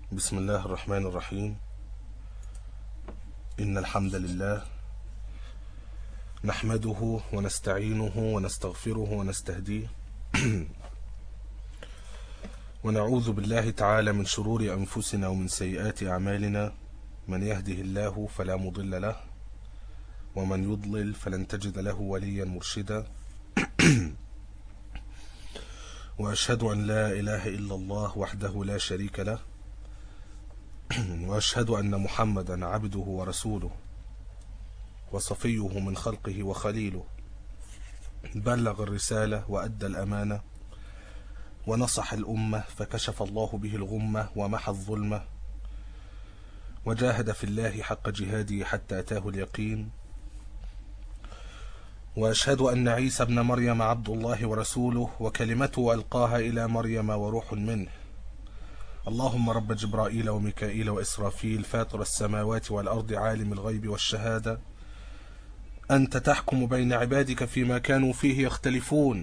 بسم الله الرحمن الرحيم إن الحمد لله نحمده ونستعينه ونستغفره ونستهديه ونعوذ بالله تعالى من شرور أنفسنا ومن سيئات أعمالنا من يهده الله فلا مضل له ومن يضلل فلن تجد له وليا مرشدا وأشهد أن لا إله إلا الله وحده لا شريك له وأشهد أن محمدا عبده ورسوله وصفيه من خلقه وخليله بلغ الرسالة وأدى الأمانة ونصح الأمة فكشف الله به الغمة ومحى الظلمة وجاهد في الله حق جهاده حتى أتاه اليقين وأشهد أن عيسى ابن مريم عبد الله ورسوله وكلمته ألقاها إلى مريم وروح منه اللهم رب جبرائيل وميكائيل وإسرافيل فاطر السماوات والأرض عالم الغيب والشهادة أنت تحكم بين عبادك فيما كانوا فيه يختلفون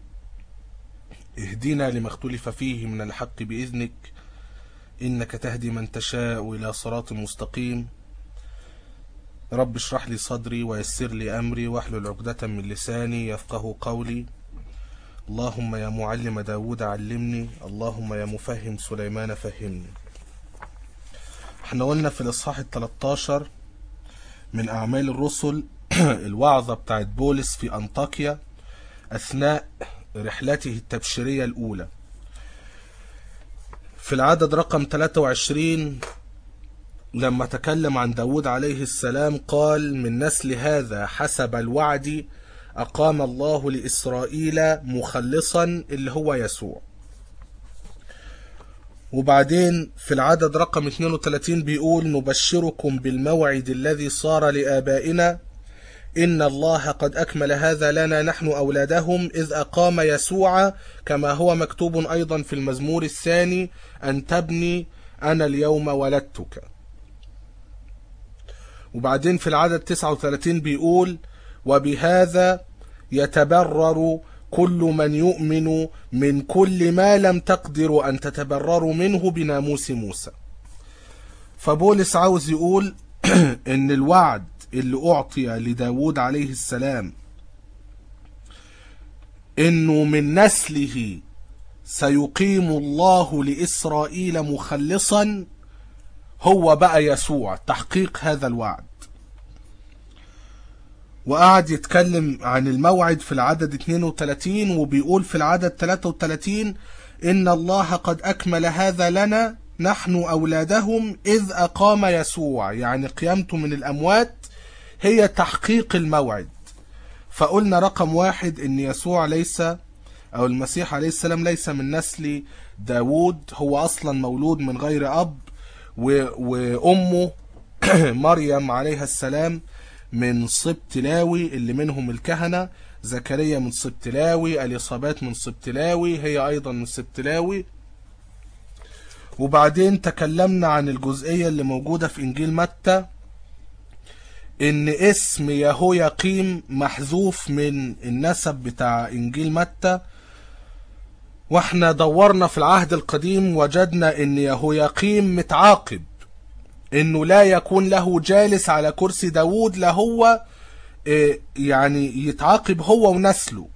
اهدنا لما اختلف فيه من الحق بإذنك إنك تهدي من تشاء إلى صراط مستقيم رب اشرح لي صدري ويسر لي أمري واحلل عقدة من لساني يفقه قولي اللهم يا معلم داود علمني اللهم يا مفهم سليمان فهمني احنا قلنا في الإصحاح التلتاشر من أعمال الرسل الوعظة بتاعت بولس في أنطاكيا أثناء رحلته التبشيرية الأولى في العدد رقم 23 لما تكلم عن داود عليه السلام قال من نسل هذا حسب الوعد أقام الله لإسرائيل مخلصا اللي هو يسوع وبعدين في العدد رقم 32 بيقول نبشركم بالموعد الذي صار لآبائنا إن الله قد أكمل هذا لنا نحن أولادهم إذ أقام يسوع كما هو مكتوب أيضا في المزمور الثاني أن تبني أنا اليوم ولدتك وبعدين في العدد 39 بيقول وبهذا يتبرر كل من يؤمن من كل ما لم تقدروا أن تتبرروا منه بناموس موسى فبولس عاوز يقول ان الوعد اللي أعطي لداود عليه السلام إنه من نسله سيقيم الله لإسرائيل مخلصا هو بقى يسوع تحقيق هذا الوعد وقعد يتكلم عن الموعد في العدد 32 وبيقول في العدد 33 إن الله قد أكمل هذا لنا نحن أولادهم إذ أقام يسوع يعني قيامته من الأموات هي تحقيق الموعد فقلنا رقم واحد ان يسوع ليس او المسيح عليه السلام ليس من نسل داود هو اصلا مولود من غير اب و... وامه مريم عليها السلام من سبط لاوي اللي منهم الكهنة زكريا من سبط لاوي اليصابات من سبط لاوي هي ايضا من سبط لاوي وبعدين تكلمنا عن الجزئية اللي موجودة في انجيل متى ان اسم يهوياقيم محذوف من النسب بتاع انجيل متى واحنا دورنا في العهد القديم وجدنا ان يهوياقيم متعاقب انه لا يكون له جالس على كرسي داود لا هو يعني يتعاقب هو ونسله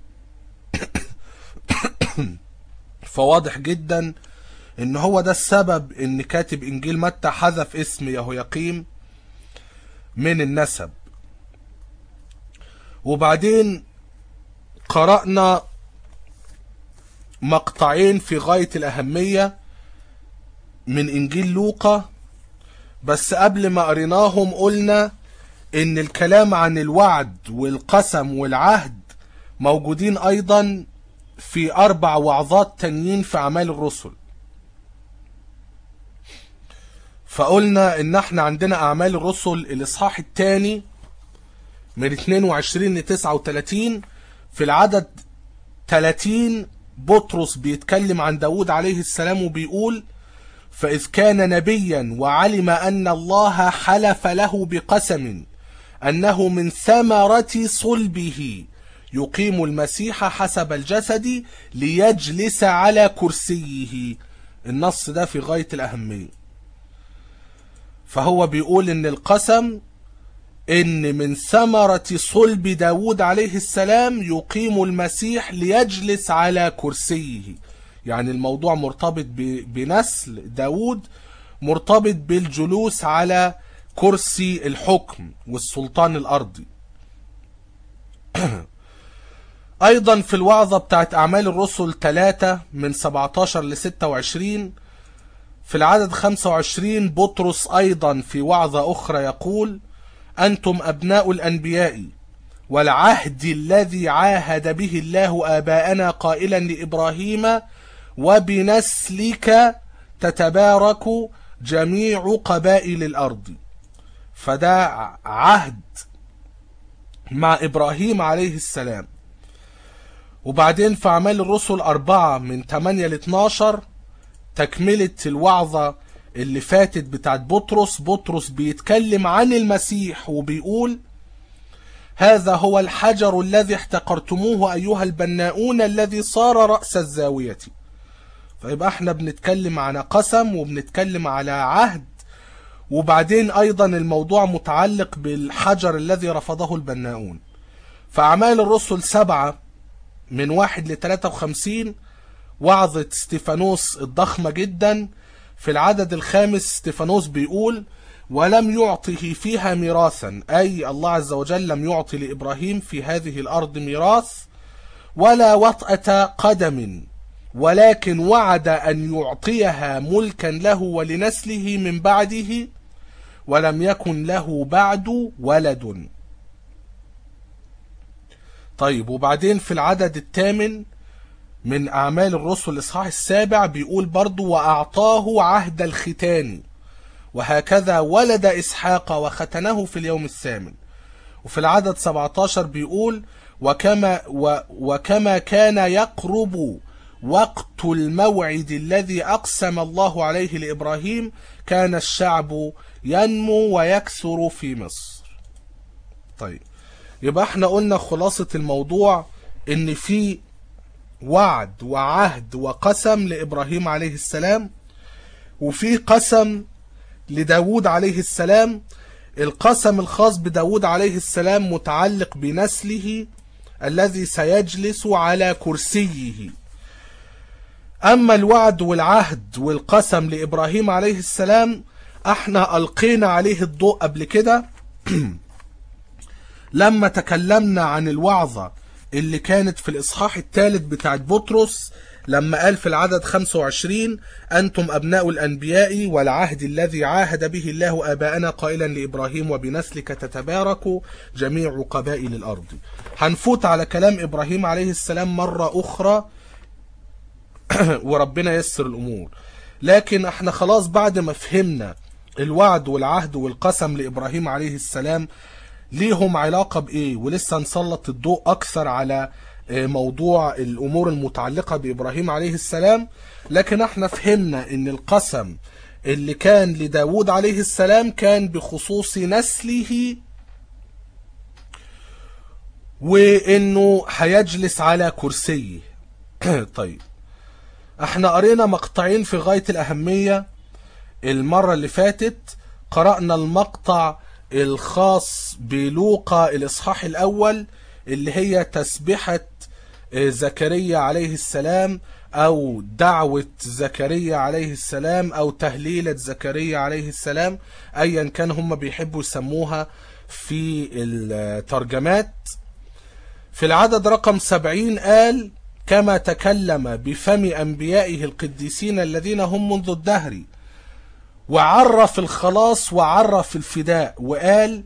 فواضح جدا ان هو ده السبب ان كاتب انجيل متى حذف اسم يهوياقيم من النسب وبعدين قرأنا مقطعين في غاية الأهمية من إنجيل لوقا بس قبل ما قريناهم قلنا إن الكلام عن الوعد والقسم والعهد موجودين أيضا في أربع وعظات تانيين في أعمال الرسل فقلنا ان احنا عندنا اعمال الرسل الاصحاح الثاني من 22 ل 39 في العدد 30 بطرس بيتكلم عن داود عليه السلام وبيقول فإذ كان نبيا وعلم أن الله حلف له بقسم أنه من ثمرة صلبه يقيم المسيح حسب الجسد ليجلس على كرسيه النص ده في غاية الأهمية فهو بيقول ان القسم ان من ثمرة صلب داود عليه السلام يقيم المسيح ليجلس على كرسيه يعني الموضوع مرتبط ب- بنسل داود مرتبط بالجلوس على كرسي الحكم والسلطان الأرضي أيضا في الوعظة بتاعت أعمال الرسل 3 من 17 ل 26 في العدد 25 بطرس أيضا في وعظة أخرى يقول أنتم أبناء الأنبياء والعهد الذي عاهد به الله آباءنا قائلا لإبراهيم وبنسلك تتبارك جميع قبائل الأرض فده عهد مع إبراهيم عليه السلام وبعدين في أعمال الرسل أربعة من 8 ل 12 تكملة الوعظة اللي فاتت بتاعت بطرس بطرس بيتكلم عن المسيح وبيقول هذا هو الحجر الذي احتقرتموه أيها البناؤون الذي صار رأس الزاوية فيبقى احنا بنتكلم عن قسم وبنتكلم على عهد وبعدين أيضا الموضوع متعلق بالحجر الذي رفضه البناؤون فأعمال الرسل سبعة من واحد ل 53 وعظة ستيفانوس الضخمة جدا في العدد الخامس ستيفانوس بيقول ولم يعطه فيها ميراثا أي الله عز وجل لم يعطي لإبراهيم في هذه الأرض ميراث ولا وطأة قدم ولكن وعد أن يعطيها ملكا له ولنسله من بعده ولم يكن له بعد ولد طيب وبعدين في العدد الثامن من أعمال الرسل الإصحاح السابع بيقول برضو وأعطاه عهد الختان وهكذا ولد إسحاق وختنه في اليوم الثامن وفي العدد 17 بيقول وكما, و وكما كان يقرب وقت الموعد الذي أقسم الله عليه لإبراهيم كان الشعب ينمو ويكثر في مصر طيب يبقى احنا قلنا خلاصة الموضوع ان في وعد وعهد وقسم لإبراهيم عليه السلام وفي قسم لداود عليه السلام القسم الخاص بداود عليه السلام متعلق بنسله الذي سيجلس على كرسيه أما الوعد والعهد والقسم لإبراهيم عليه السلام احنا ألقينا عليه الضوء قبل كده لما تكلمنا عن الوعظة اللي كانت في الإصحاح الثالث بتاعت بطرس لما قال في العدد 25 أنتم أبناء الأنبياء والعهد الذي عاهد به الله آباءنا قائلا لإبراهيم وبنسلك تتبارك جميع قبائل الأرض هنفوت على كلام إبراهيم عليه السلام مرة أخرى وربنا يسر الأمور لكن احنا خلاص بعد ما فهمنا الوعد والعهد والقسم لإبراهيم عليه السلام ليهم علاقة بإيه ولسه نسلط الضوء أكثر على موضوع الأمور المتعلقة بإبراهيم عليه السلام لكن احنا فهمنا ان القسم اللي كان لداود عليه السلام كان بخصوص نسله وانه هيجلس على كرسيه طيب احنا قرينا مقطعين في غاية الأهمية المرة اللي فاتت قرأنا المقطع الخاص بلوقا الإصحاح الأول اللي هي تسبحة زكريا عليه السلام أو دعوة زكريا عليه السلام أو تهليلة زكريا عليه السلام أيا كان هم بيحبوا يسموها في الترجمات في العدد رقم سبعين قال كما تكلم بفم أنبيائه القديسين الذين هم منذ الدهر وعرف الخلاص وعرف الفداء وقال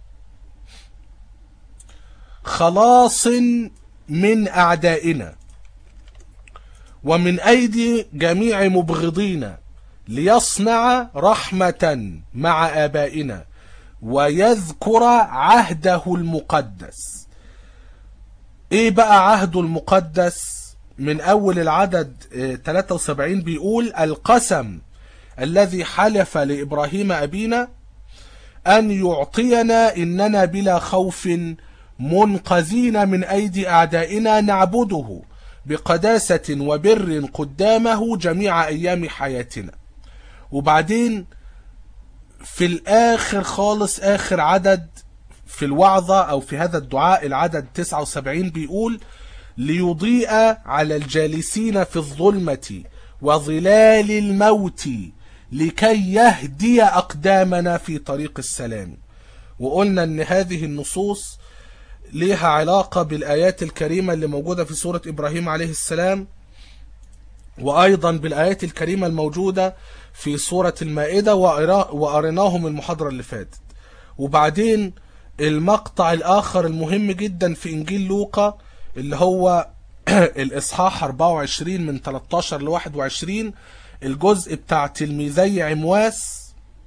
خلاص من أعدائنا ومن أيدي جميع مبغضينا ليصنع رحمة مع آبائنا ويذكر عهده المقدس ايه بقى عهده المقدس من اول العدد 73 بيقول القسم الذي حلف لابراهيم ابينا ان يعطينا اننا بلا خوف منقذين من ايدي اعدائنا نعبده بقداسة وبر قدامه جميع أيام حياتنا وبعدين في الآخر خالص آخر عدد في الوعظة أو في هذا الدعاء العدد 79 بيقول ليضيء على الجالسين في الظلمة وظلال الموت لكي يهدي أقدامنا في طريق السلام وقلنا أن هذه النصوص ليها علاقة بالآيات الكريمة اللي موجودة في سورة إبراهيم عليه السلام وأيضا بالآيات الكريمة الموجودة في سورة المائدة وقريناهم المحاضرة اللي فاتت وبعدين المقطع الآخر المهم جدا في إنجيل لوقا اللي هو الإصحاح 24 من 13 ل 21 الجزء بتاع تلميذي عمواس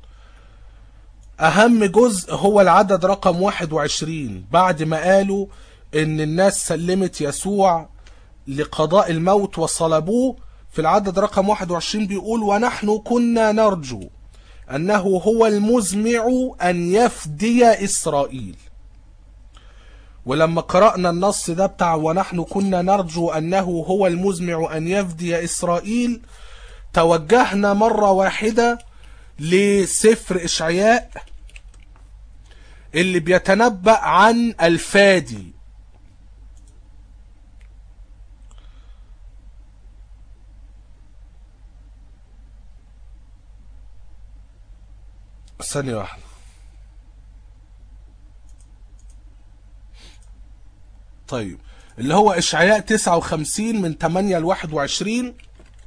أهم جزء هو العدد رقم 21 بعد ما قالوا إن الناس سلمت يسوع لقضاء الموت وصلبوه في العدد رقم 21 بيقول ونحن كنا نرجو أنه هو المزمع أن يفدي إسرائيل ولما قرأنا النص ده بتاع ونحن كنا نرجو أنه هو المزمع أن يفدي إسرائيل توجهنا مرة واحدة لسفر إشعياء اللي بيتنبأ عن الفادي ثانية واحدة طيب اللي هو إشعياء 59 من 8 ل 21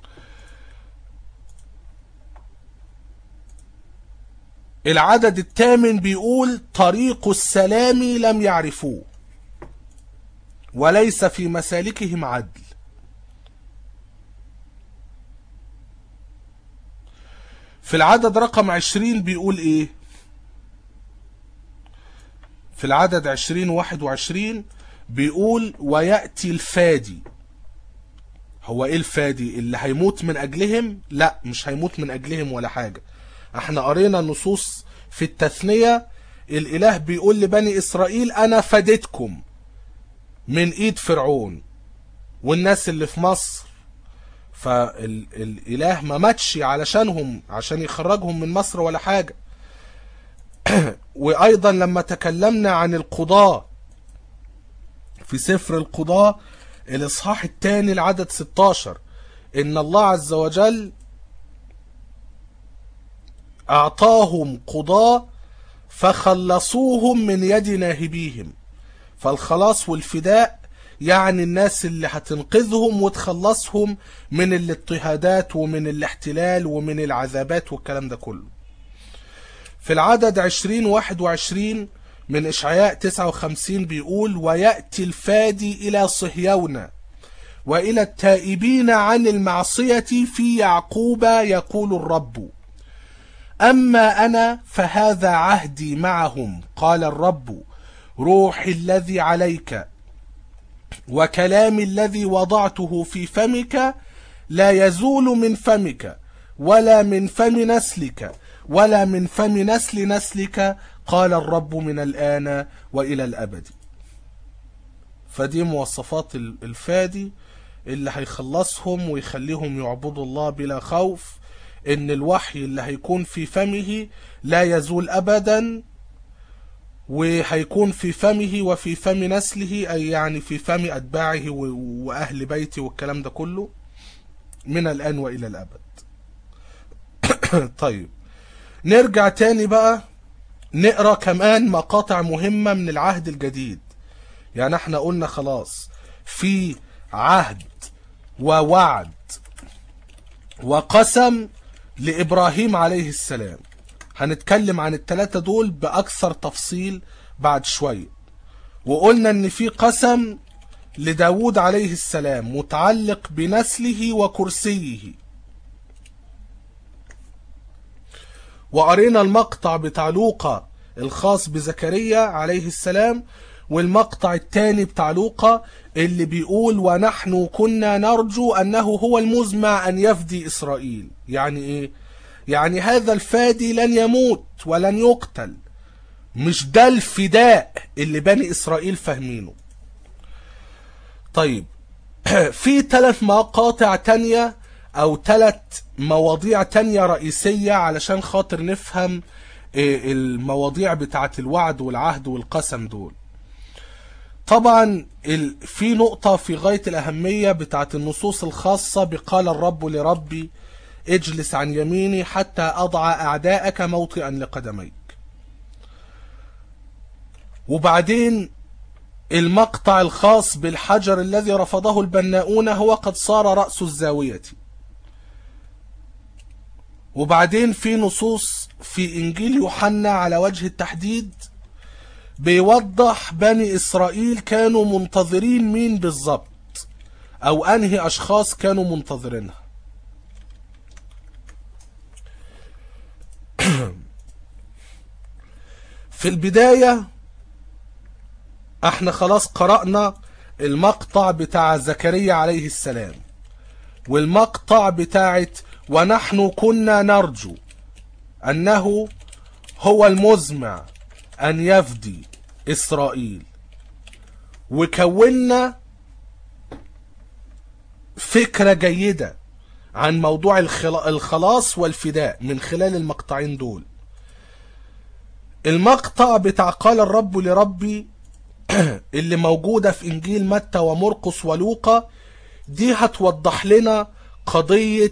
العدد الثامن بيقول طريق السلام لم يعرفوه وليس في مسالكهم عدل في العدد رقم عشرين بيقول ايه في العدد عشرين واحد وعشرين بيقول ويأتي الفادي هو ايه الفادي اللي هيموت من اجلهم لا مش هيموت من اجلهم ولا حاجة احنا قرينا النصوص في التثنية الاله بيقول لبني اسرائيل انا فديتكم من ايد فرعون والناس اللي في مصر فالاله ما ماتش علشانهم عشان يخرجهم من مصر ولا حاجة وايضا لما تكلمنا عن القضاء في سفر القضاء الاصحاح الثاني العدد 16 ان الله عز وجل اعطاهم قضاة فخلصوهم من يد ناهبيهم فالخلاص والفداء يعني الناس اللي هتنقذهم وتخلصهم من الاضطهادات ومن الاحتلال ومن العذابات والكلام ده كله في العدد 20 21 من إشعياء 59 بيقول ويأتي الفادي إلى صهيون وإلى التائبين عن المعصية في يعقوب يقول الرب أما أنا فهذا عهدي معهم قال الرب روحي الذي عليك وكلامي الذي وضعته في فمك لا يزول من فمك ولا من فم نسلك ولا من فم نسل نسلك قال الرب من الآن وإلى الأبد فدي مواصفات الفادي اللي هيخلصهم ويخليهم يعبدوا الله بلا خوف ان الوحي اللي هيكون في فمه لا يزول ابدا وهيكون في فمه وفي فم نسله اي يعني في فم اتباعه واهل بيته والكلام ده كله من الان والى الابد طيب نرجع تاني بقى نقرا كمان مقاطع مهمة من العهد الجديد يعني احنا قلنا خلاص في عهد ووعد وقسم لإبراهيم عليه السلام هنتكلم عن التلاتة دول بأكثر تفصيل بعد شوية وقلنا ان في قسم لداود عليه السلام متعلق بنسله وكرسيه وقرينا المقطع بتاع لوقا الخاص بزكريا عليه السلام والمقطع الثاني بتاع لوقا اللي بيقول ونحن كنا نرجو أنه هو المزمع أن يفدي إسرائيل يعني إيه؟ يعني هذا الفادي لن يموت ولن يقتل مش ده الفداء اللي بني إسرائيل فاهمينه طيب في ثلاث مقاطع تانية او ثلاث مواضيع تانية رئيسية علشان خاطر نفهم إيه المواضيع بتاعت الوعد والعهد والقسم دول طبعا ال... في نقطة في غاية الأهمية بتاعت النصوص الخاصة بقال الرب لربي اجلس عن يميني حتى أضع أعداءك موطئا لقدميك وبعدين المقطع الخاص بالحجر الذي رفضه البناؤون هو قد صار رأس الزاوية وبعدين في نصوص في إنجيل يوحنا على وجه التحديد بيوضح بني إسرائيل كانوا منتظرين مين بالظبط أو أنهي أشخاص كانوا منتظرينها في البداية احنا خلاص قرأنا المقطع بتاع زكريا عليه السلام والمقطع بتاعت ونحن كنا نرجو أنه هو المزمع أن يفدي إسرائيل وكونا فكرة جيدة عن موضوع الخلاص والفداء من خلال المقطعين دول المقطع بتاع قال الرب لربي اللي موجودة في إنجيل متى ومرقس ولوقا دي هتوضح لنا قضية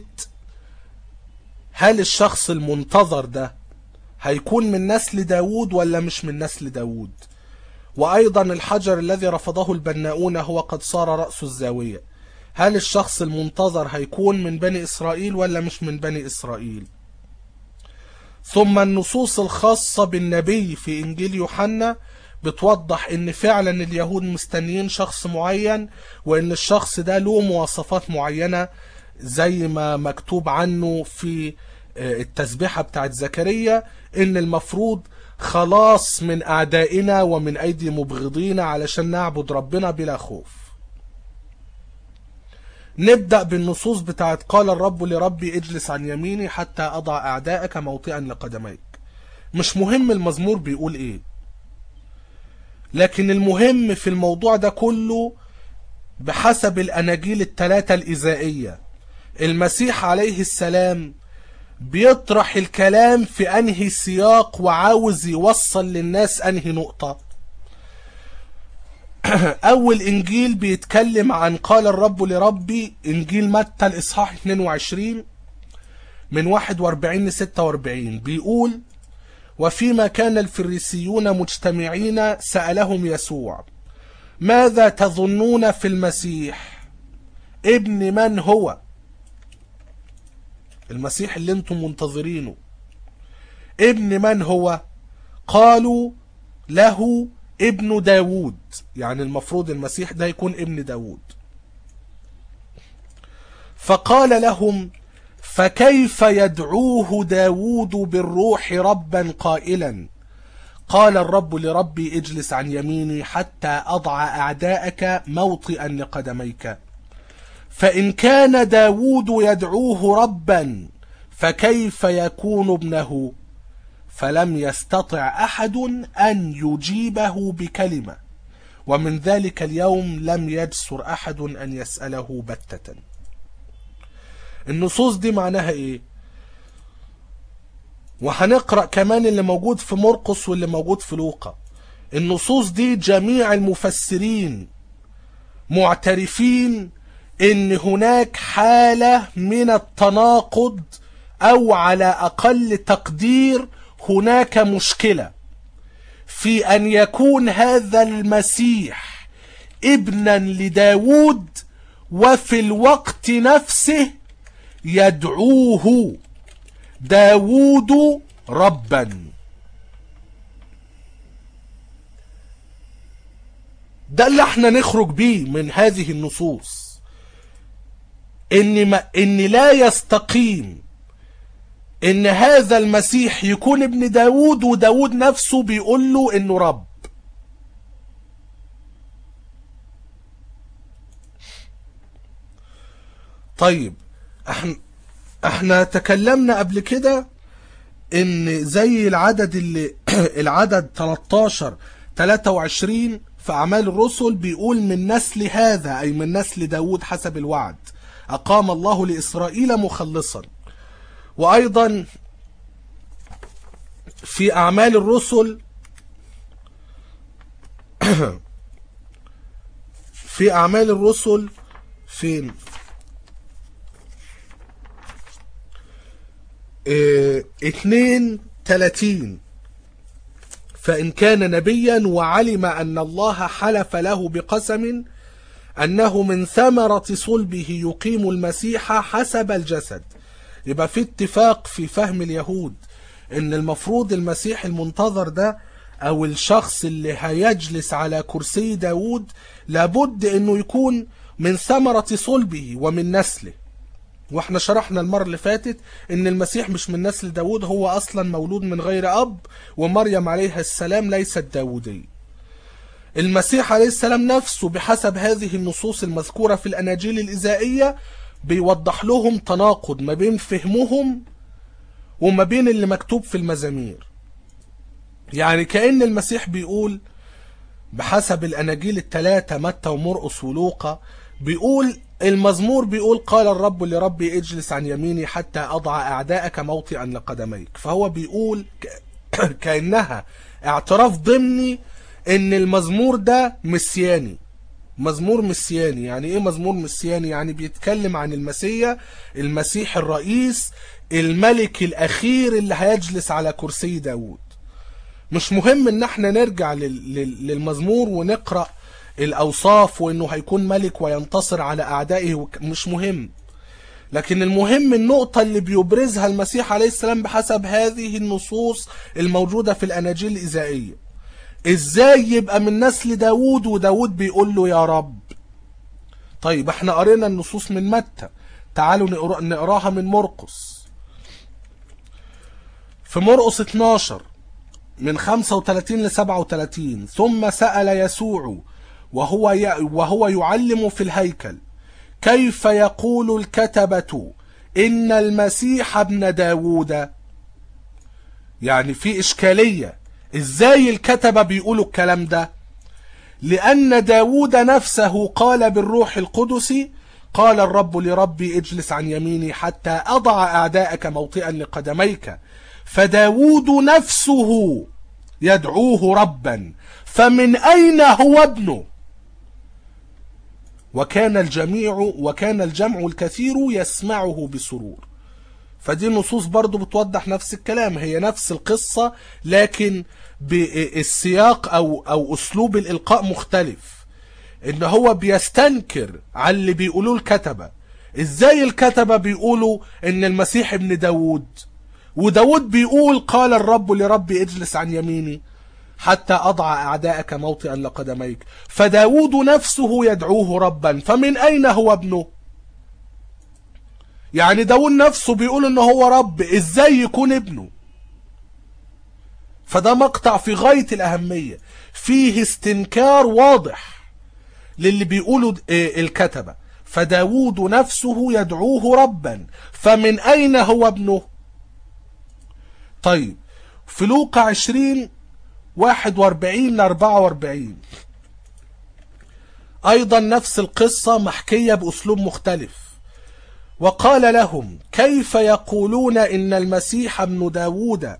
هل الشخص المنتظر ده هيكون من نسل داود ولا مش من نسل داود وأيضا الحجر الذي رفضه البناؤون هو قد صار رأس الزاوية هل الشخص المنتظر هيكون من بني إسرائيل ولا مش من بني إسرائيل ثم النصوص الخاصة بالنبي في إنجيل يوحنا بتوضح ان فعلا اليهود مستنيين شخص معين وان الشخص ده له مواصفات معينة زي ما مكتوب عنه في التسبيحة بتاعت زكريا ان المفروض خلاص من اعدائنا ومن ايدي مبغضينا علشان نعبد ربنا بلا خوف نبدأ بالنصوص بتاعت قال الرب لربي اجلس عن يميني حتى اضع اعدائك موطئا لقدميك مش مهم المزمور بيقول ايه لكن المهم في الموضوع ده كله بحسب الأناجيل الثلاثة الإزائية المسيح عليه السلام بيطرح الكلام في أنهي سياق وعاوز يوصل للناس أنهي نقطة أول إنجيل بيتكلم عن قال الرب لربي إنجيل متى الإصحاح 22 من 41 ل 46 بيقول وفيما كان الفريسيون مجتمعين سألهم يسوع ماذا تظنون في المسيح ابن من هو المسيح اللي انتم منتظرينه ابن من هو قالوا له ابن داود يعني المفروض المسيح ده يكون ابن داود فقال لهم فكيف يدعوه داود بالروح ربا قائلا قال الرب لربي اجلس عن يميني حتى أضع أعداءك موطئا لقدميك فإن كان داود يدعوه ربا فكيف يكون ابنه فلم يستطع أحد أن يجيبه بكلمة ومن ذلك اليوم لم يجسر أحد أن يسأله بتة النصوص دي معناها ايه وهنقرأ كمان اللي موجود في مرقس واللي موجود في لوقا النصوص دي جميع المفسرين معترفين ان هناك حالة من التناقض او على اقل تقدير هناك مشكلة في ان يكون هذا المسيح ابنا لداود وفي الوقت نفسه يدعوه داود ربا ده اللي احنا نخرج بيه من هذه النصوص ان, ما ان لا يستقيم ان هذا المسيح يكون ابن داود وداود نفسه بيقول له انه رب طيب احنا احنا تكلمنا قبل كده ان زي العدد اللي العدد 13 23 في أعمال الرسل بيقول من نسل هذا أي من نسل داود حسب الوعد أقام الله لإسرائيل مخلصا وأيضا في أعمال الرسل في أعمال الرسل فين اه اتنين تلاتين فإن كان نبيا وعلم أن الله حلف له بقسم أنه من ثمرة صلبه يقيم المسيح حسب الجسد يبقى في اتفاق في فهم اليهود ان المفروض المسيح المنتظر ده او الشخص اللي هيجلس على كرسي داود لابد انه يكون من ثمرة صلبه ومن نسله واحنا شرحنا المرة اللي فاتت ان المسيح مش من نسل داود هو اصلا مولود من غير اب ومريم عليها السلام ليست داودية المسيح عليه السلام نفسه بحسب هذه النصوص المذكورة في الاناجيل الازائية بيوضح لهم تناقض ما بين فهمهم وما بين اللي مكتوب في المزامير يعني كأن المسيح بيقول بحسب الأناجيل الثلاثة متى ومرقس ولوقا بيقول المزمور بيقول قال الرب لربي اجلس عن يميني حتى أضع أعداءك موطئا لقدميك فهو بيقول كأنها اعتراف ضمني ان المزمور ده مسياني مزمور مسياني يعني ايه مزمور مسياني يعني بيتكلم عن المسيح المسيح الرئيس الملك الاخير اللي هيجلس على كرسي داود مش مهم ان احنا نرجع للمزمور ونقرأ الاوصاف وانه هيكون ملك وينتصر على اعدائه مش مهم لكن المهم النقطة اللي بيبرزها المسيح عليه السلام بحسب هذه النصوص الموجودة في الاناجيل الازائية ازاي يبقى من نسل داود وداود بيقول له يا رب طيب احنا قرينا النصوص من متى تعالوا نقراها من مرقس في مرقس 12 من 35 ل 37 ثم سأل يسوع وهو وهو يعلم في الهيكل كيف يقول الكتبة إن المسيح ابن داوود يعني في إشكالية إزاي الكتبة بيقولوا الكلام ده لأن داود نفسه قال بالروح القدس قال الرب لربي اجلس عن يميني حتى أضع أعداءك موطئا لقدميك فداود نفسه يدعوه ربا فمن أين هو ابنه وكان الجميع وكان الجمع الكثير يسمعه بسرور فدي النصوص برضو بتوضح نفس الكلام هي نفس القصة لكن بالسياق أو, أو أسلوب الإلقاء مختلف إن هو بيستنكر على اللي بيقولوه الكتبة إزاي الكتبة بيقولوا إن المسيح ابن داود وداود بيقول قال الرب لربي اجلس عن يميني حتى أضع أعداءك موطئا لقدميك فداود نفسه يدعوه ربا فمن أين هو ابنه يعني داود نفسه بيقول ان هو رب ازاي يكون ابنه فده مقطع في غاية الأهمية فيه استنكار واضح للي بيقولوا الكتبة فداود نفسه يدعوه ربا فمن أين هو ابنه طيب في لوقا 20 41 ل 44 أيضا نفس القصة محكية بأسلوب مختلف وقال لهم كيف يقولون إن المسيح ابن داود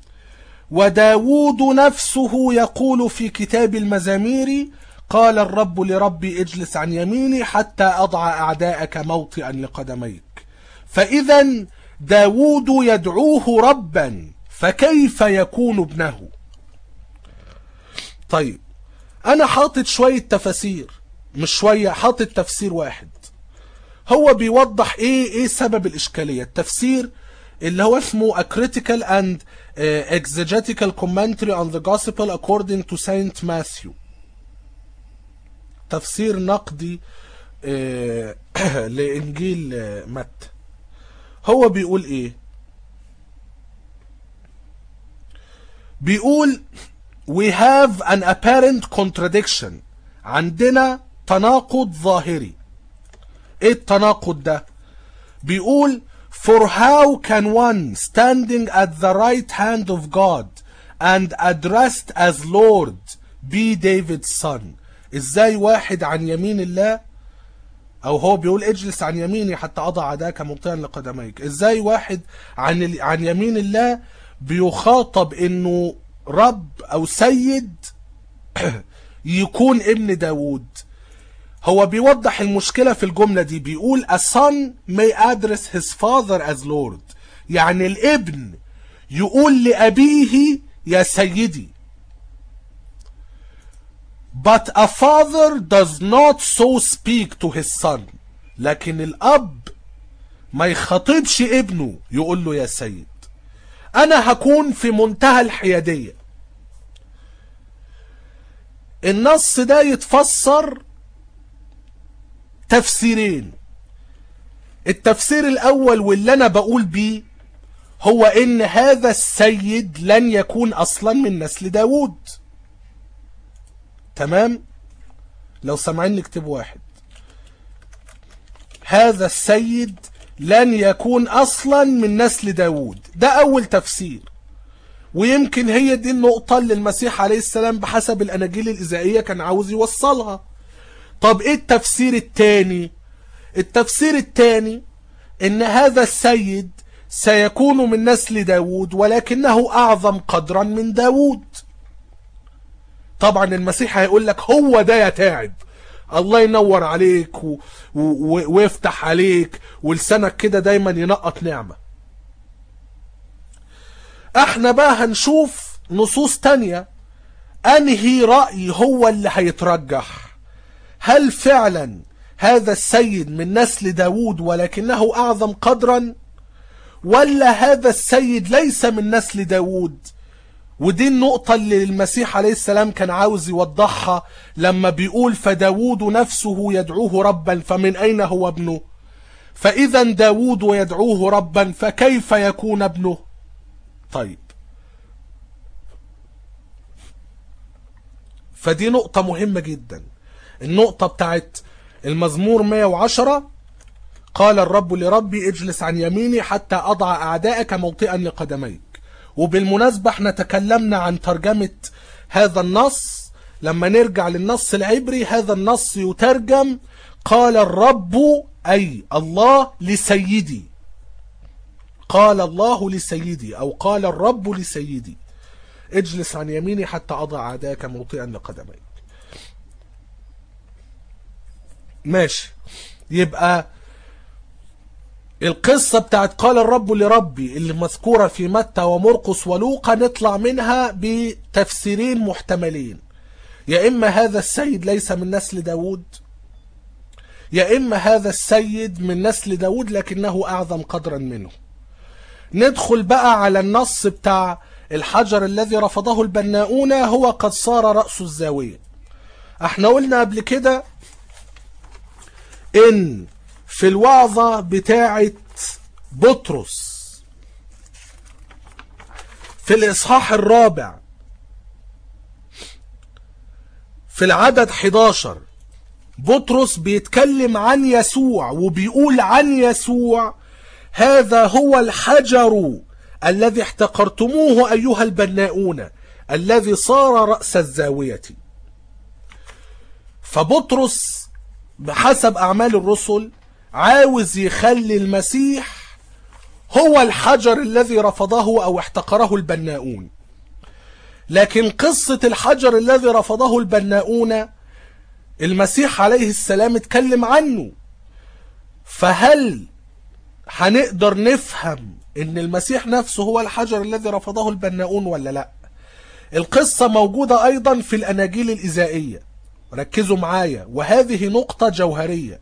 وداود نفسه يقول في كتاب المزامير قال الرب لربي اجلس عن يميني حتى أضع أعداءك موطئا لقدميك فإذا داود يدعوه ربا فكيف يكون ابنه طيب أنا حاطط شوية تفاسير مش شوية حاطط تفسير واحد هو بيوضح ايه ايه سبب الاشكالية التفسير اللي هو اسمه a critical and uh, exegetical commentary on the gospel according to Saint Matthew تفسير نقدي uh, لانجيل uh, متى هو بيقول ايه بيقول we have an apparent contradiction عندنا تناقض ظاهري ايه التناقض ده بيقول for how can one standing at the right hand of God and addressed as Lord be David's son ازاي واحد عن يمين الله او هو بيقول اجلس عن يميني حتى اضع عداك مبطئا لقدميك ازاي واحد عن ال... عن يمين الله بيخاطب انه رب او سيد يكون ابن داوود هو بيوضح المشكلة في الجملة دي بيقول a son may address his father as lord يعني الابن يقول لأبيه يا سيدي but a father does not so speak to his son لكن الأب ما يخاطبش ابنه يقول له يا سيد أنا هكون في منتهى الحيادية النص ده يتفسر تفسيرين التفسير الأول واللي أنا بقول بيه هو إن هذا السيد لن يكون أصلا من نسل داود تمام لو سامعين نكتب واحد هذا السيد لن يكون أصلا من نسل داود ده أول تفسير ويمكن هي دي النقطة اللي المسيح عليه السلام بحسب الأناجيل الإزائية كان عاوز يوصلها طب ايه التفسير التاني التفسير التاني ان هذا السيد سيكون من نسل داود ولكنه اعظم قدرا من داود طبعا المسيح هيقول لك هو ده يا تعب الله ينور عليك و... و... ويفتح عليك ولسانك كده دايما ينقط نعمة احنا بقى هنشوف نصوص تانية انهي رأي هو اللي هيترجح هل فعلا هذا السيد من نسل داود ولكنه أعظم قدرا ولا هذا السيد ليس من نسل داود ودي النقطة اللي المسيح عليه السلام كان عاوز يوضحها لما بيقول فداود نفسه يدعوه ربا فمن أين هو ابنه فإذا داود يدعوه ربا فكيف يكون ابنه طيب فدي نقطة مهمة جدا النقطة بتاعت المزمور 110 قال الرب لربي اجلس عن يميني حتى أضع أعدائك موطئا لقدميك وبالمناسبة احنا تكلمنا عن ترجمة هذا النص لما نرجع للنص العبري هذا النص يترجم قال الرب أي الله لسيدي قال الله لسيدي أو قال الرب لسيدي اجلس عن يميني حتى أضع أعدائك موطئا لقدميك ماشي يبقى القصة بتاعت قال الرب لربي اللي مذكورة في متى ومرقس ولوقا نطلع منها بتفسيرين محتملين يا إما هذا السيد ليس من نسل داود يا إما هذا السيد من نسل داود لكنه أعظم قدرا منه ندخل بقى على النص بتاع الحجر الذي رفضه البناؤون هو قد صار رأس الزاوية احنا قلنا قبل كده ان في الوعظة بتاعة بطرس في الإصحاح الرابع في العدد 11 بطرس بيتكلم عن يسوع وبيقول عن يسوع هذا هو الحجر الذي احتقرتموه أيها البناؤون الذي صار رأس الزاوية فبطرس بحسب أعمال الرسل عاوز يخلي المسيح هو الحجر الذي رفضه أو احتقره البناؤون لكن قصة الحجر الذي رفضه البناؤون المسيح عليه السلام اتكلم عنه فهل هنقدر نفهم ان المسيح نفسه هو الحجر الذي رفضه البناؤون ولا لا القصة موجودة ايضا في الاناجيل الازائية ركزوا معايا وهذه نقطة جوهرية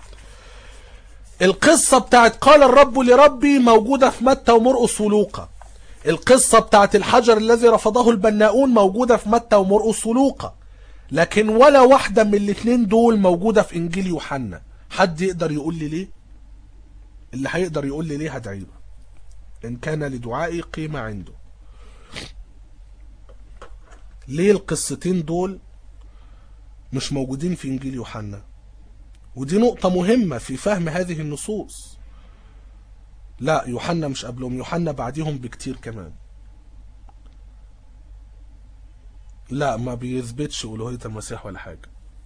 القصة بتاعت قال الرب لربي موجودة في متى ومرقس ولوقا القصة بتاعت الحجر الذي رفضه البناؤون موجودة في متى ومرقس ولوقا لكن ولا واحدة من الاثنين دول موجودة في انجيل يوحنا حد يقدر يقول لي ليه اللي هيقدر يقول لي ليه هدعيله ان كان لدعائي قيمة عنده ليه القصتين دول مش موجودين في انجيل يوحنا ودي نقطة مهمة في فهم هذه النصوص لا يوحنا مش قبلهم يوحنا بعديهم بكتير كمان لا ما بيثبتش ألوهية المسيح ولا حاجة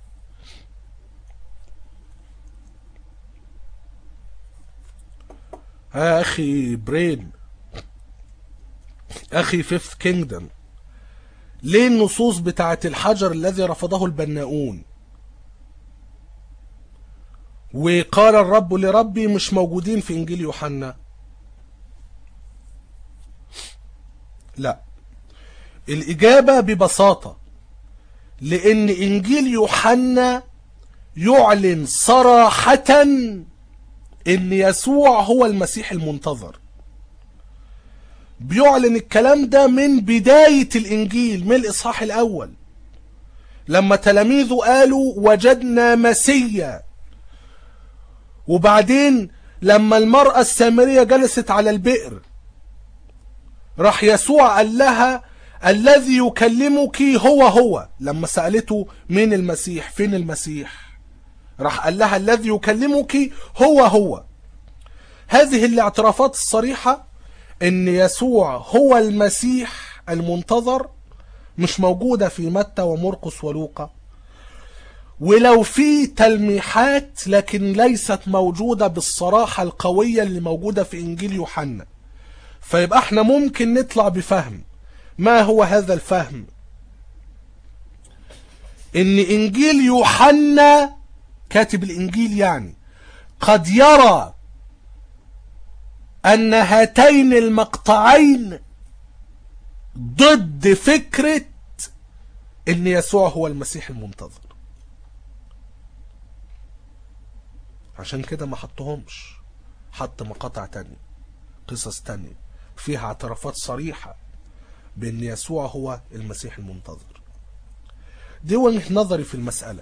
ها أخي برين أخي فيفث كينجدم ليه النصوص بتاعت الحجر الذي رفضه البناؤون وقال الرب لربي مش موجودين في إنجيل يوحنا لا الإجابة ببساطة لأن إنجيل يوحنا يعلن صراحة إن يسوع هو المسيح المنتظر بيعلن الكلام ده من بداية الإنجيل من الإصحاح الأول لما تلاميذه قالوا وجدنا مسيا وبعدين لما المرأة السامرية جلست على البئر راح يسوع قال لها الذي يكلمك هو هو لما سألته مين المسيح فين المسيح راح قال لها الذي يكلمك هو هو هذه الاعترافات الصريحة ان يسوع هو المسيح المنتظر مش موجودة في متى ومرقس ولوقا ولو في تلميحات لكن ليست موجودة بالصراحة القوية اللي موجودة في انجيل يوحنا فيبقى احنا ممكن نطلع بفهم ما هو هذا الفهم ان انجيل يوحنا كاتب الانجيل يعني قد يرى ان هاتين المقطعين ضد فكرة ان يسوع هو المسيح المنتظر عشان كده ما حطهمش حط مقاطع تانية قصص تانية فيها اعترافات صريحة بان يسوع هو المسيح المنتظر دي وجهة نظري في المسألة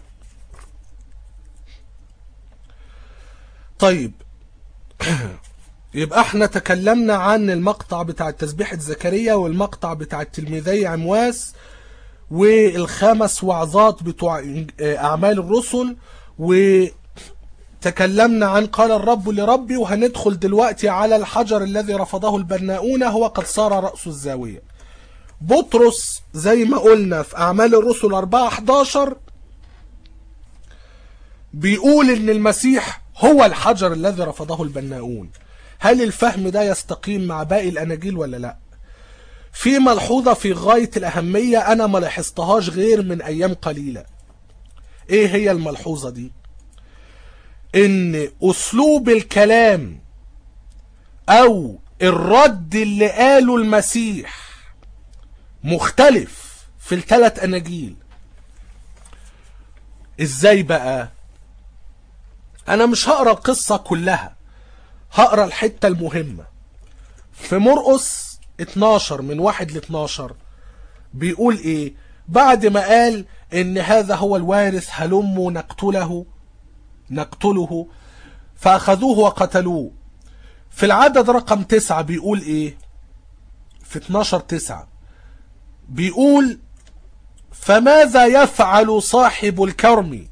طيب يبقى احنا تكلمنا عن المقطع بتاع تسبيحة زكريا والمقطع بتاع تلميذي عمواس والخمس وعظات بتوع اعمال الرسل وتكلمنا عن قال الرب لربي وهندخل دلوقتي على الحجر الذي رفضه البناؤون هو قد صار رأس الزاوية بطرس زي ما قلنا في اعمال الرسل 4 11 بيقول ان المسيح هو الحجر الذي رفضه البناؤون هل الفهم ده يستقيم مع باقي الاناجيل ولا لا في ملحوظة في غاية الأهمية أنا ما لاحظتهاش غير من أيام قليلة إيه هي الملحوظة دي إن أسلوب الكلام أو الرد اللي قاله المسيح مختلف في الثلاث أناجيل إزاي بقى أنا مش هقرأ القصة كلها هقرأ الحتة المهمة في مرقس 12 من 1 ل 12 بيقول ايه بعد ما قال ان هذا هو الوارث هلموا نقتله نقتله فاخذوه وقتلوه في العدد رقم 9 بيقول ايه في 12 9 بيقول فماذا يفعل صاحب الكرم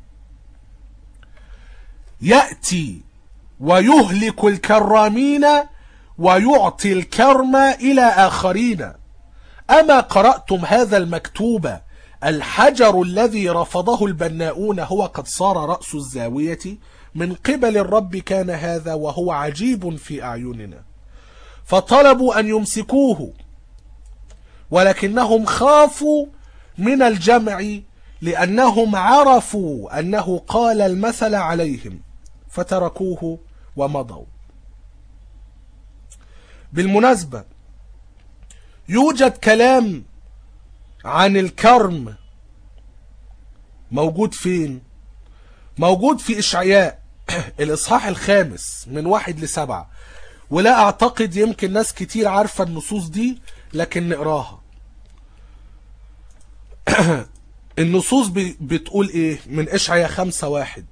يأتي ويهلك الكرامين ويعطي الكرم إلى آخرين أما قرأتم هذا المكتوب الحجر الذي رفضه البناؤون هو قد صار رأس الزاوية من قبل الرب كان هذا وهو عجيب في أعيننا فطلبوا أن يمسكوه ولكنهم خافوا من الجمع لأنهم عرفوا أنه قال المثل عليهم فتركوه ومضوا بالمناسبة يوجد كلام عن الكرم موجود فين موجود في إشعياء الإصحاح الخامس من واحد لسبعة ولا أعتقد يمكن ناس كتير عارفة النصوص دي لكن نقراها النصوص بتقول ايه من إشعياء خمسة واحد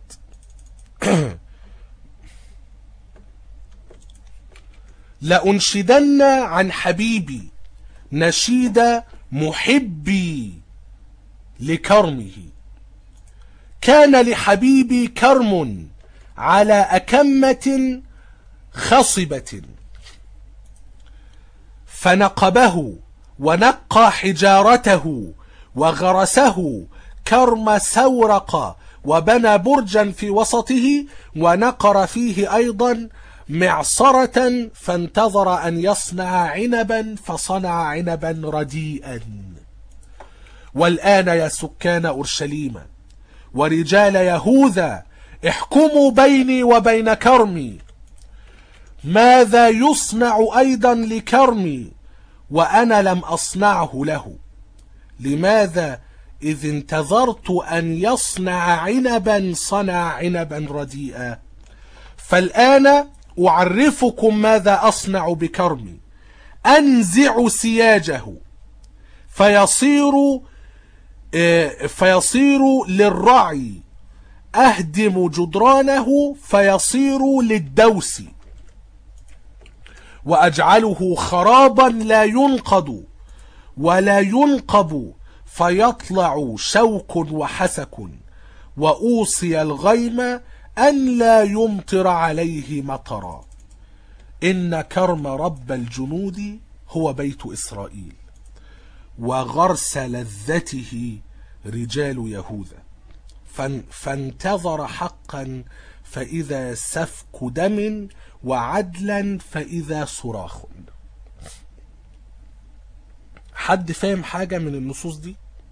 لأنشدن عن حبيبي نشيد محبي لكرمه كان لحبيبي كرم على أكمة خصبة فنقبه ونقى حجارته وغرسه كرم سورق وبنى برجا في وسطه ونقر فيه أيضا معصرة فانتظر أن يصنع عنبا فصنع عنبا رديئا والآن يا سكان أورشليم ورجال يهوذا احكموا بيني وبين كرمي ماذا يصنع أيضا لكرمي وأنا لم أصنعه له لماذا إذ انتظرت أن يصنع عنبا صنع عنبا رديئا فالآن أعرفكم ماذا أصنع بكرمي أنزع سياجه فيصير فيصير للرعي أهدم جدرانه فيصير للدوس وأجعله خرابا لا ينقض ولا ينقب فيطلع شوك وحسك وأوصي الغيم أن لا يمطر عليه مطرا إن كرم رب الجنود هو بيت إسرائيل وغرس لذته رجال يهوذا فانتظر حقا فإذا سفك دم وعدلا فإذا صراخ حد فاهم حاجة من النصوص دي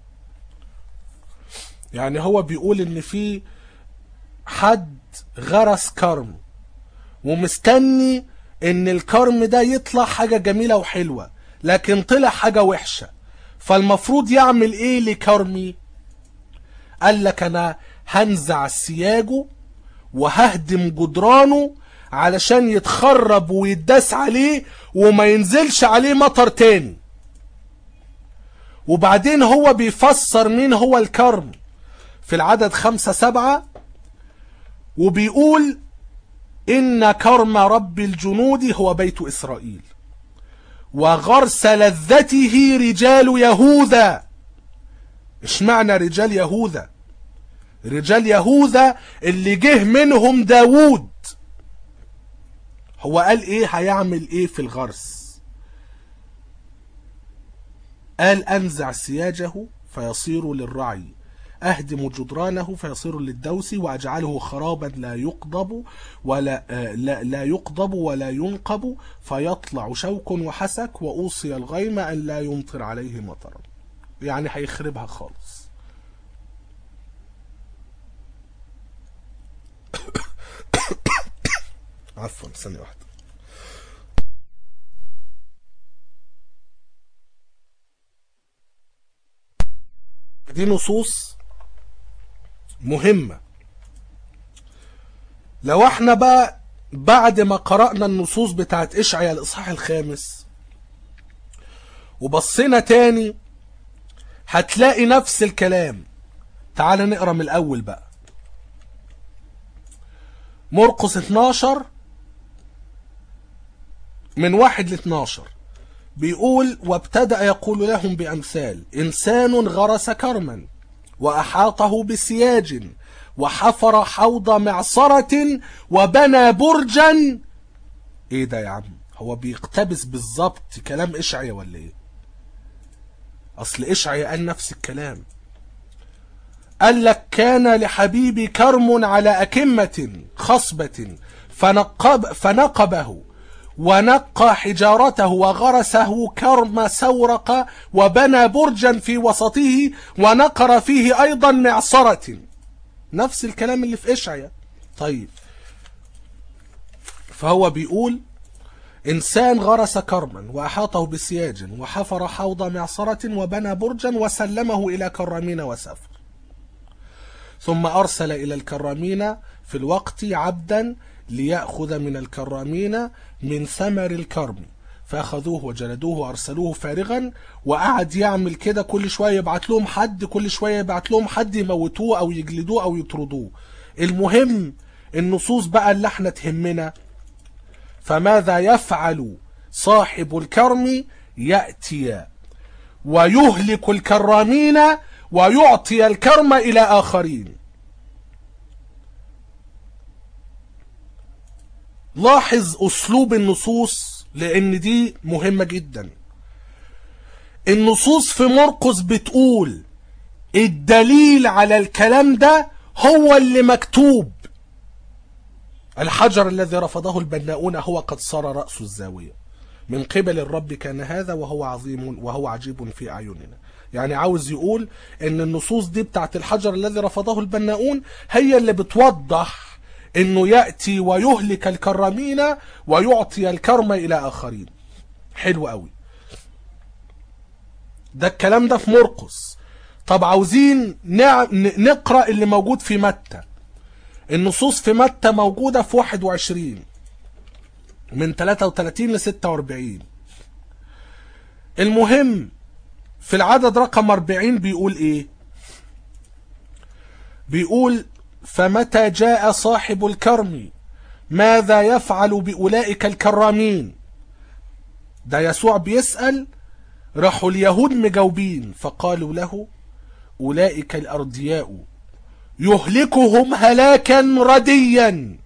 يعني هو بيقول ان في حد غرس كرم ومستني ان الكرم ده يطلع حاجة جميلة وحلوة لكن طلع حاجة وحشة فالمفروض يعمل ايه لكرمي قال لك انا هنزع سياجه وههدم جدرانه علشان يتخرب ويتداس عليه وما ينزلش عليه مطر تاني وبعدين هو بيفسر مين هو الكرم في العدد خمسة سبعة وبيقول إن كرم رب الجنود هو بيت إسرائيل وغرس لذته رجال يهوذا اشمعنى رجال يهوذا رجال يهوذا اللي جه منهم داوود هو قال ايه هيعمل ايه في الغرس قال انزع سياجه فيصير للرعي اهدم جدرانه فيصير للدوس واجعله خرابا لا يقضب ولا آه لا, لا يقضب ولا ينقب فيطلع شوك وحسك واوصي الغيم ان لا يمطر عليه مطرا يعني هيخربها خالص عفوا ثانيه واحده دي نصوص مهمة لو احنا بقى بعد ما قرأنا النصوص بتاعت إشعيا الإصحاح الخامس وبصينا تاني هتلاقي نفس الكلام تعال نقرأ من الأول بقى مرقس 12 من واحد ل 12 بيقول وابتدأ يقول لهم بأمثال إنسان غرس كرما وأحاطه بسياج وحفر حوض معصرة وبنى برجا ايه ده يا عم هو بيقتبس بالظبط كلام اشعيا ولا ايه اصل اشعيا قال نفس الكلام قال لك كان لحبيبي كرم على أكمة خصبة فنقب فنقبه ونقى حجارته وغرسه كرم سورق وبنى برجا في وسطه ونقر فيه أيضا معصرة نفس الكلام اللي في إشعيا طيب فهو بيقول إنسان غرس كرما وأحاطه بسياج وحفر حوض معصرة وبنى برجا وسلمه إلى كرامين وسافر ثم أرسل إلى الكرامين في الوقت عبدا ليأخذ من الكرامين من ثمر الكرم فأخذوه وجلدوه وأرسلوه فارغا وقعد يعمل كده كل شوية يبعت لهم حد كل شوية يبعت لهم حد يموتوه أو يجلدوه أو يطردوه المهم النصوص بقى اللي احنا تهمنا فماذا يفعل صاحب الكرم يأتي ويهلك الكرامين ويعطي الكرم إلى آخرين لاحظ أسلوب النصوص لأن دي مهمة جدا النصوص في مرقس بتقول الدليل على الكلام ده هو اللي مكتوب الحجر الذي رفضه البناؤون هو قد صار رأس الزاوية من قبل الرب كان هذا وهو عظيم وهو عجيب في أعيننا يعني عاوز يقول ان النصوص دي بتاعت الحجر الذي رفضه البناؤون هي اللي بتوضح انه يأتي ويهلك الكرامين ويعطي الكرم الى اخرين حلو قوي ده الكلام ده في مرقس طب عاوزين نع... نقرأ اللي موجود في متى النصوص في متى موجودة في 21 من 33 ل 46 المهم في العدد رقم 40 بيقول ايه بيقول فمتى جاء صاحب الكرم ماذا يفعل بأولئك الكرامين ده يسوع بيسأل راحوا اليهود مجاوبين فقالوا له أولئك الأردياء يهلكهم هلاكا رديا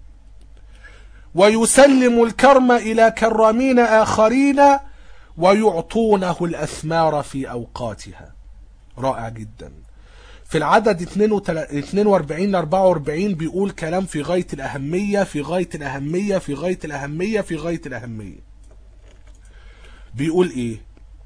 ويسلم الكرم إلى كرامين آخرين ويعطونه الأثمار في أوقاتها رائع جدا في العدد 42 44 بيقول كلام في غاية الأهمية في غاية الأهمية في غاية الأهمية في غاية الأهمية بيقول إيه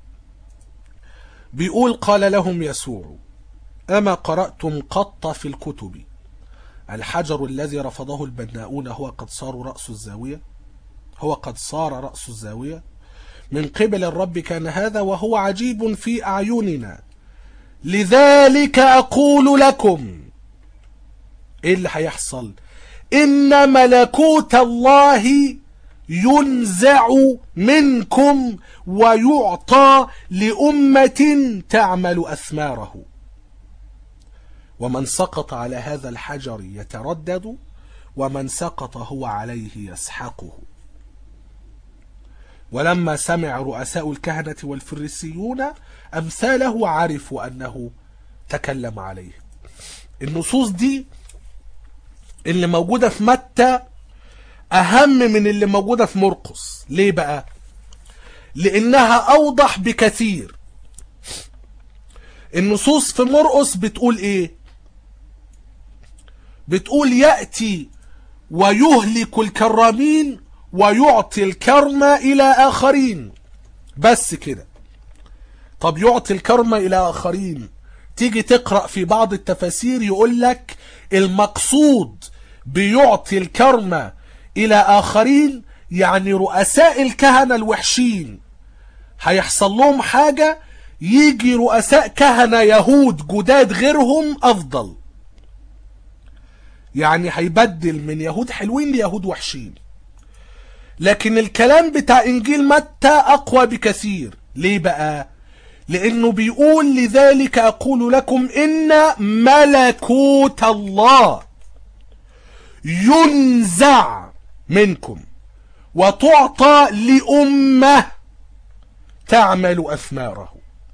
بيقول قال لهم يسوع أما قرأتم قط في الكتب الحجر الذي رفضه البناؤون هو قد صار رأس الزاوية هو قد صار رأس الزاوية من قبل الرب كان هذا وهو عجيب في أعيننا لذلك أقول لكم إيه اللي هيحصل إن ملكوت الله ينزع منكم ويعطى لأمة تعمل أثماره ومن سقط على هذا الحجر يتردد ومن سقط هو عليه يسحقه ولما سمع رؤساء الكهنة والفريسيون أمثاله عرفوا أنه تكلم عليه النصوص دي اللي موجودة في متى أهم من اللي موجودة في مرقس ليه بقى لأنها أوضح بكثير النصوص في مرقس بتقول إيه بتقول يأتي ويهلك الكرامين ويعطي الكرم إلى آخرين بس كده طب يعطي الكرم إلى آخرين تيجي تقرأ في بعض التفاسير يقول لك المقصود بيعطي الكرم إلى آخرين يعني رؤساء الكهنة الوحشين هيحصل لهم حاجة يجي رؤساء كهنة يهود جداد غيرهم أفضل يعني هيبدل من يهود حلوين ليهود وحشين لكن الكلام بتاع انجيل متى اقوى بكثير ليه بقى لانه بيقول لذلك اقول لكم ان ملكوت الله ينزع منكم وتعطى لامه تعمل اثماره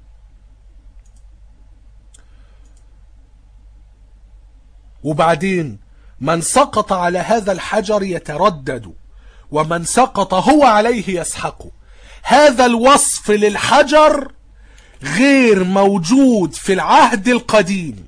وبعدين من سقط على هذا الحجر يتردد ومن سقط هو عليه يسحقه هذا الوصف للحجر غير موجود في العهد القديم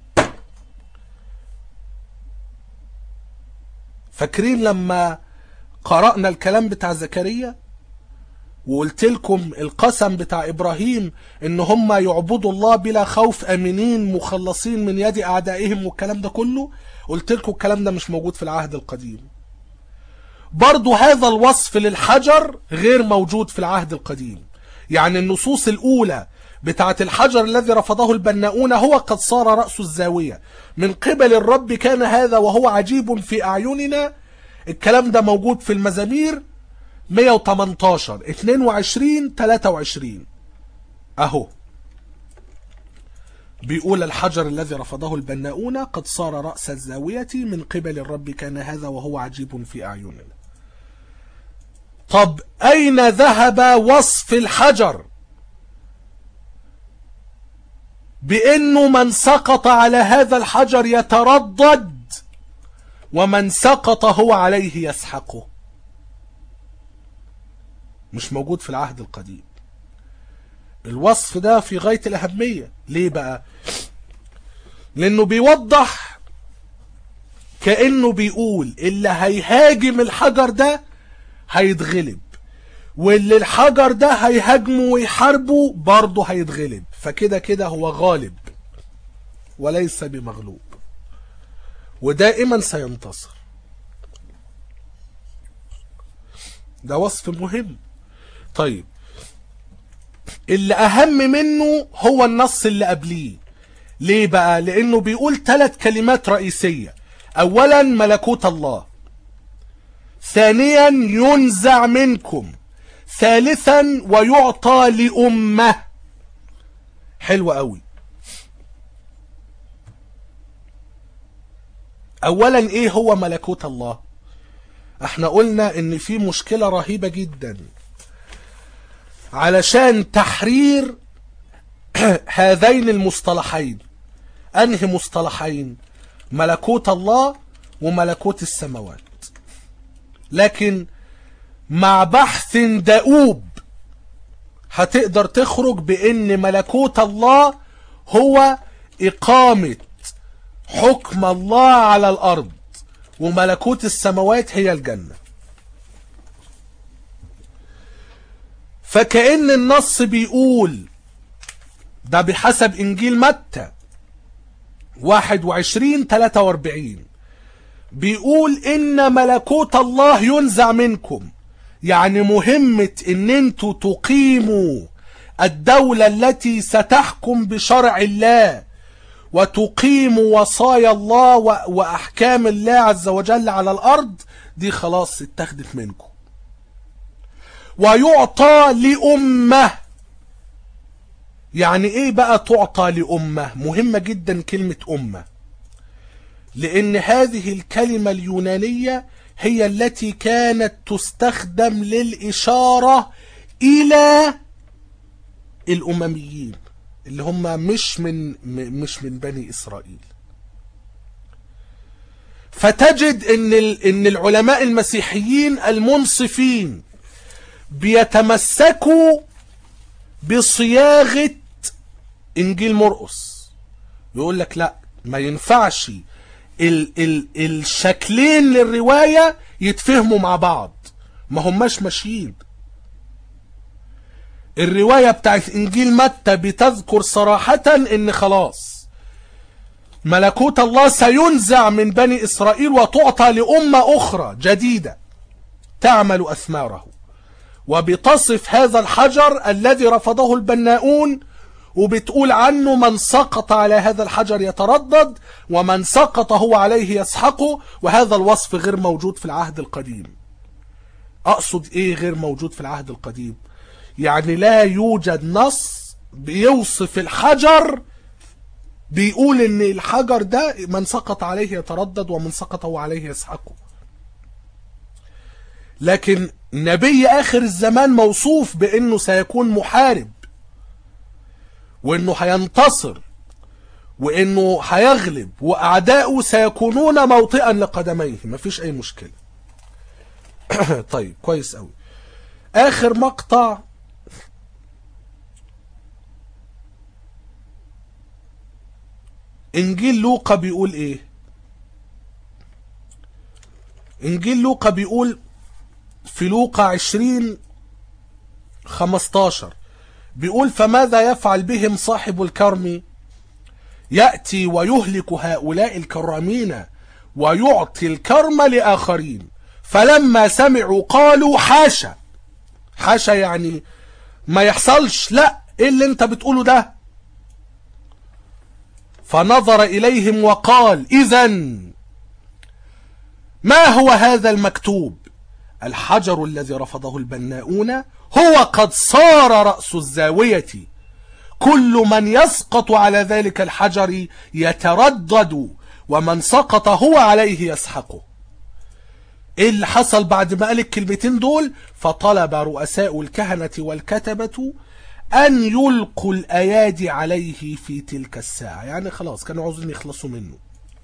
فاكرين لما قرأنا الكلام بتاع زكريا وقلت لكم القسم بتاع إبراهيم إن هم يعبدوا الله بلا خوف أمنين مخلصين من يد أعدائهم والكلام ده كله قلت لكم الكلام ده مش موجود في العهد القديم برضو هذا الوصف للحجر غير موجود في العهد القديم يعني النصوص الأولى بتاعة الحجر الذي رفضه البناؤون هو قد صار رأس الزاوية من قبل الرب كان هذا وهو عجيب في أعيننا الكلام ده موجود في المزامير 118 22 23 أهو بيقول الحجر الذي رفضه البناؤون قد صار رأس الزاوية من قبل الرب كان هذا وهو عجيب في أعيننا طب أين ذهب وصف الحجر بأنه من سقط على هذا الحجر يتردد ومن سقط هو عليه يسحقه مش موجود في العهد القديم الوصف ده في غاية الأهمية ليه بقى لانه بيوضح كأنه بيقول اللي هيهاجم الحجر ده هيتغلب واللي الحجر ده هيهاجمه ويحاربه برضه هيتغلب فكده كده هو غالب وليس بمغلوب ودائما سينتصر ده وصف مهم طيب اللي اهم منه هو النص اللي قبليه ليه بقى لانه بيقول ثلاث كلمات رئيسية اولا ملكوت الله ثانيا ينزع منكم ثالثا ويعطى لأمة حلو قوي اولا ايه هو ملكوت الله احنا قلنا ان في مشكلة رهيبة جدا علشان تحرير هذين المصطلحين انهي مصطلحين ملكوت الله وملكوت السماوات لكن مع بحث دؤوب هتقدر تخرج بان ملكوت الله هو اقامة حكم الله على الارض وملكوت السماوات هي الجنة فكأن النص بيقول ده بحسب انجيل متى 21 43 بيقول ان ملكوت الله ينزع منكم يعني مهمة ان انتوا تقيموا الدولة التي ستحكم بشرع الله وتقيموا وصايا الله واحكام الله عز وجل على الارض دي خلاص اتخذت منكم ويعطى لأمة يعني ايه بقى تعطى لأمة مهمة جدا كلمة أمة لأن هذه الكلمة اليونانية هي التي كانت تستخدم للإشارة إلى الأمميين اللي هم مش من مش من بني إسرائيل فتجد ان ان العلماء المسيحيين المنصفين بيتمسكوا بصياغه انجيل مرقس يقول لك لا ما ينفعش ال ال الشكلين للروايه يتفهموا مع بعض ما هماش ماشيين الروايه بتاعت انجيل متى بتذكر صراحه ان خلاص ملكوت الله سينزع من بني إسرائيل وتعطى لأمة أخرى جديدة تعمل أثماره وبتصف هذا الحجر الذي رفضه البناؤون وبتقول عنه من سقط على هذا الحجر يتردد ومن سقط هو عليه يسحقه وهذا الوصف غير موجود في العهد القديم أقصد إيه غير موجود في العهد القديم يعني لا يوجد نص بيوصف الحجر بيقول ان الحجر ده من سقط عليه يتردد ومن سقط هو عليه يسحقه لكن نبي اخر الزمان موصوف بانه سيكون محارب وانه هينتصر وانه هيغلب واعداؤه سيكونون موطئا لقدميه مفيش اي مشكلة طيب كويس قوي اخر مقطع انجيل لوقا بيقول ايه انجيل لوقا بيقول في لوقا عشرين خمستاشر بيقول فماذا يفعل بهم صاحب الكرم يأتي ويهلك هؤلاء الكرامين ويعطي الكرم لآخرين فلما سمعوا قالوا حاشا حاشا يعني ما يحصلش لا ايه اللي انت بتقوله ده فنظر إليهم وقال إذا ما هو هذا المكتوب الحجر الذي رفضه البناؤون هو قد صار رأس الزاوية كل من يسقط على ذلك الحجر يتردد ومن سقط هو عليه يسحقه ايه اللي حصل بعد ما قال الكلمتين دول فطلب رؤساء الكهنة والكتبة أن يلقوا الأيادي عليه في تلك الساعة يعني خلاص كانوا عاوزين يخلصوا منه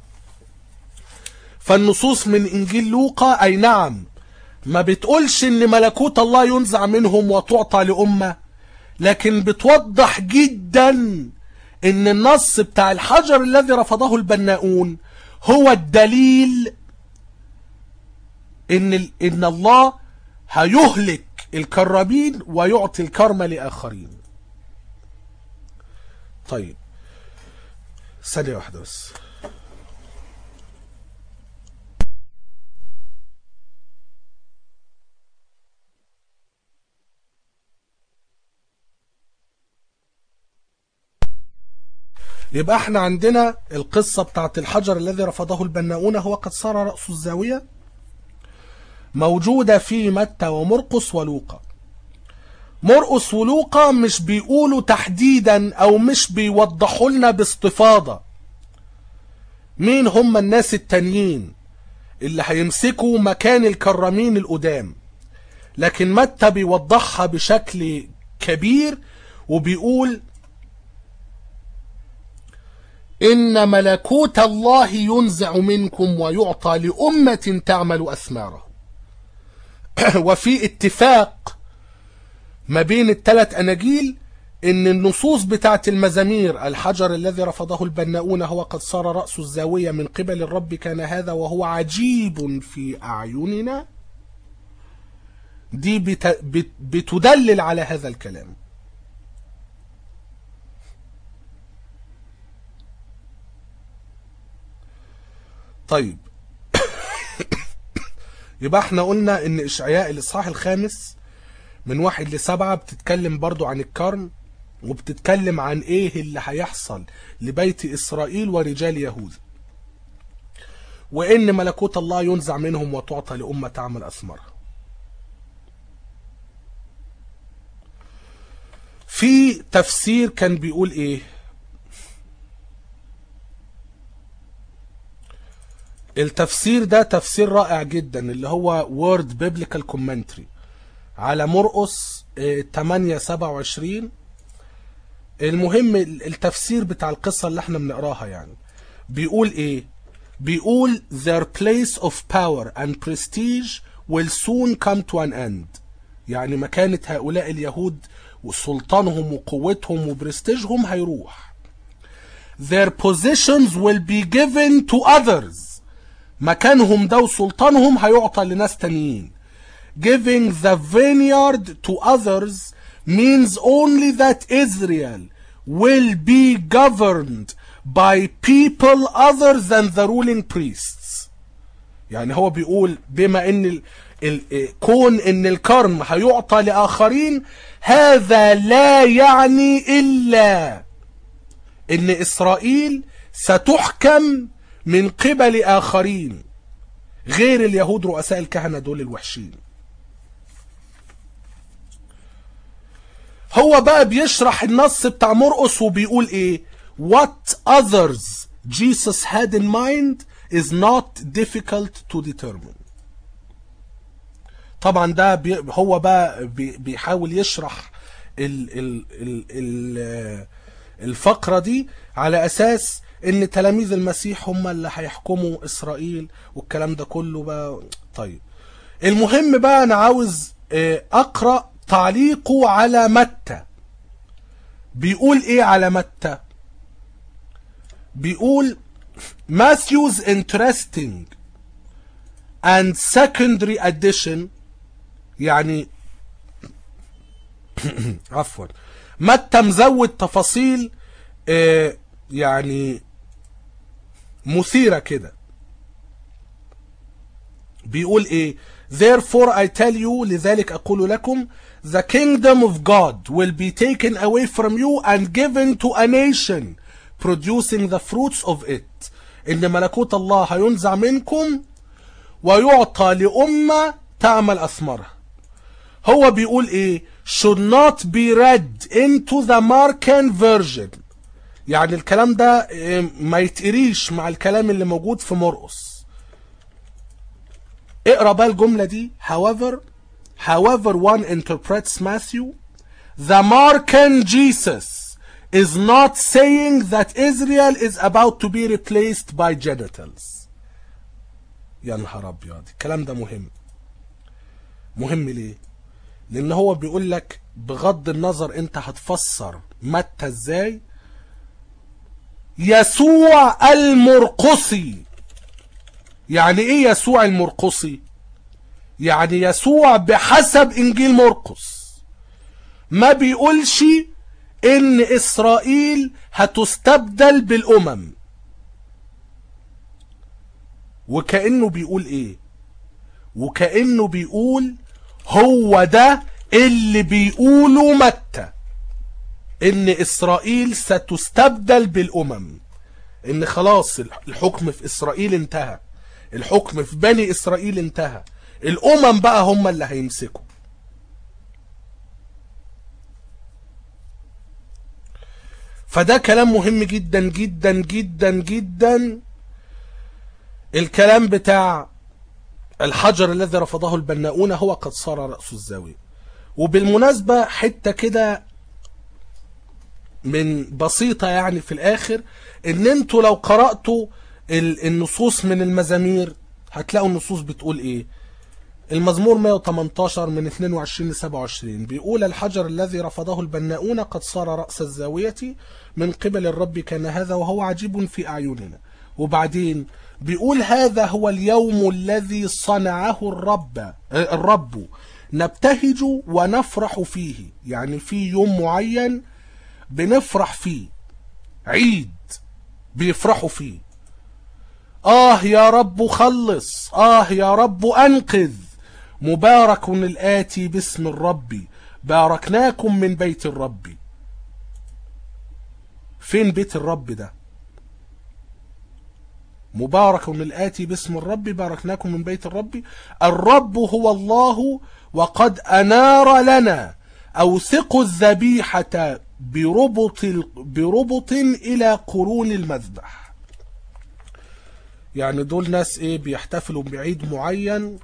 فالنصوص من إنجيل لوقا أي نعم ما بتقولش إن ملكوت الله ينزع منهم وتعطى لأمة لكن بتوضح جدا ان النص بتاع الحجر الذي رفضه البناؤون هو الدليل ان ال- ان الله هيهلك الكرامين ويعطي الكرم لاخرين طيب ثانيه واحده بس يبقى احنا عندنا القصة بتاعت الحجر الذي رفضه البناؤون هو قد صار رأس الزاوية موجودة في متى ومرقس ولوقا مرقس ولوقا مش بيقولوا تحديدا او مش بيوضحوا لنا باستفاضة مين هم الناس التانيين اللي هيمسكوا مكان الكرامين القدام لكن متى بيوضحها بشكل كبير وبيقول إن ملكوت الله ينزع منكم ويعطى لأمة تعمل أثماره وفي اتفاق ما بين الثلاث أناجيل إن النصوص بتاعت المزامير الحجر الذي رفضه البناؤون هو قد صار رأس الزاوية من قبل الرب كان هذا وهو عجيب في أعيننا دي بت... بت... بتدلل على هذا الكلام طيب يبقى احنا قلنا ان اشعياء الاصحاح الخامس من واحد لسبعة بتتكلم برضو عن الكرم وبتتكلم عن ايه اللي هيحصل لبيت اسرائيل ورجال يهوذا وان ملكوت الله ينزع منهم وتعطى لأمة تعمل اثمارها في تفسير كان بيقول ايه التفسير ده تفسير رائع جدا اللي هو Word Biblical Commentary على مرقس 8 27 المهم التفسير بتاع القصة اللي احنا بنقراها يعني بيقول ايه بيقول their place of power and prestige will soon come to an end يعني مكانة هؤلاء اليهود وسلطانهم وقوتهم وبرستيجهم هيروح their positions will be given to others مكانهم ده وسلطانهم هيعطى لناس تانيين giving the vineyard to others means only that Israel will be governed by people other than the ruling priests يعني هو بيقول بما ان ال ال كون ان الكرم هيعطى لاخرين هذا لا يعني الا ان اسرائيل ستحكم من قبل آخرين غير اليهود رؤساء الكهنة دول الوحشين هو بقى بيشرح النص بتاع مرقس وبيقول ايه what others Jesus had in mind is not difficult to determine طبعا ده بي هو بقى بي بيحاول يشرح ال ال ال ال الفقرة دي على أساس ان تلاميذ المسيح هم اللي هيحكموا اسرائيل والكلام ده كله بقى طيب المهم بقى انا عاوز اقرا تعليقه على متى بيقول ايه على متى بيقول Matthew's interesting and secondary addition يعني عفوا متى مزود تفاصيل اه يعني مثيرة كده بيقول ايه Therefore I tell you لذلك أقول لكم The kingdom of God will be taken away from you and given to a nation producing the fruits of it إن ملكوت الله هينزع منكم ويعطى لأمة تعمل أثمارها هو بيقول ايه should not be read into the Markan version يعني الكلام ده ما يتقريش مع الكلام اللي موجود في مرقس اقرا بقى الجمله دي however however one interprets Matthew the Markan Jesus is not saying that Israel is about to be replaced by genitals يا نهار ابيض الكلام ده مهم مهم ليه لان هو بيقول لك بغض النظر انت هتفسر متى ازاي يسوع المرقصي يعني ايه يسوع المرقصي يعني يسوع بحسب انجيل مرقس ما بيقولش ان اسرائيل هتستبدل بالامم وكأنه بيقول ايه وكأنه بيقول هو ده اللي بيقوله متى ان اسرائيل ستستبدل بالامم ان خلاص الحكم في اسرائيل انتهى الحكم في بني اسرائيل انتهى الامم بقى هم اللي هيمسكوا فده كلام مهم جدا جدا جدا جدا الكلام بتاع الحجر الذي رفضه البناؤون هو قد صار رأس الزاوية وبالمناسبة حتة كده من بسيطة يعني في الآخر إن أنتوا لو قرأتوا النصوص من المزامير هتلاقوا النصوص بتقول إيه المزمور 118 من 22 ل 27 بيقول الحجر الذي رفضه البناؤون قد صار رأس الزاوية من قبل الرب كان هذا وهو عجيب في أعيننا وبعدين بيقول هذا هو اليوم الذي صنعه الرب الرب نبتهج ونفرح فيه يعني في يوم معين بنفرح فيه عيد بيفرحوا فيه آه يا رب خلص آه يا رب أنقذ مبارك الآتي باسم الرب باركناكم من بيت الرب فين بيت الرب ده مبارك الآتي باسم الرب باركناكم من بيت الرب الرب هو الله وقد أنار لنا أوثقوا الذبيحة بربط, بربط إلى قرون المذبح يعني دول ناس ايه بيحتفلوا بعيد معين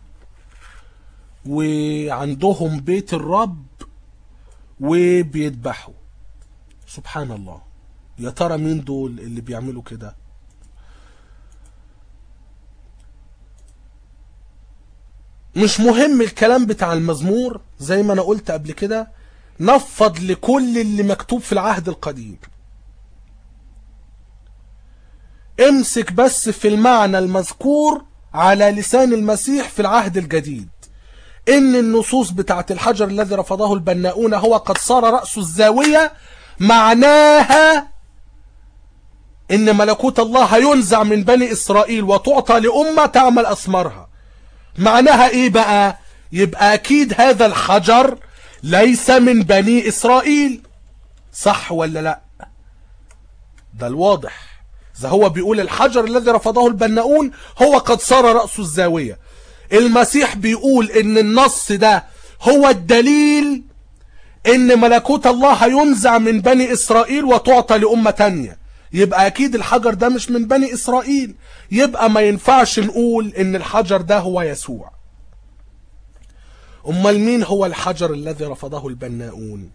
وعندهم بيت الرب وبيذبحوا سبحان الله يا ترى مين دول اللي بيعملوا كده مش مهم الكلام بتاع المزمور زي ما انا قلت قبل كده نفض لكل اللي مكتوب في العهد القديم امسك بس في المعنى المذكور على لسان المسيح في العهد الجديد ان النصوص بتاعت الحجر الذي رفضه البناؤون هو قد صار رأس الزاوية معناها ان ملكوت الله هينزع من بني اسرائيل وتعطى لأمة تعمل أثمارها معناها ايه بقى يبقى اكيد هذا الحجر ليس من بني اسرائيل صح ولا لا ده الواضح إذا هو بيقول الحجر الذي رفضه البناؤون هو قد صار رأس الزاوية المسيح بيقول ان النص ده هو الدليل ان ملكوت الله هينزع من بني اسرائيل وتعطى لأمة تانية يبقى اكيد الحجر ده مش من بني اسرائيل يبقى ما ينفعش نقول ان الحجر ده هو يسوع امال مين هو الحجر الذي رفضه البناؤون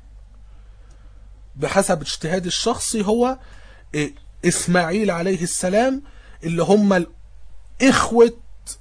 بحسب اجتهاد الشخصي هو اسماعيل عليه السلام اللي هم اخوة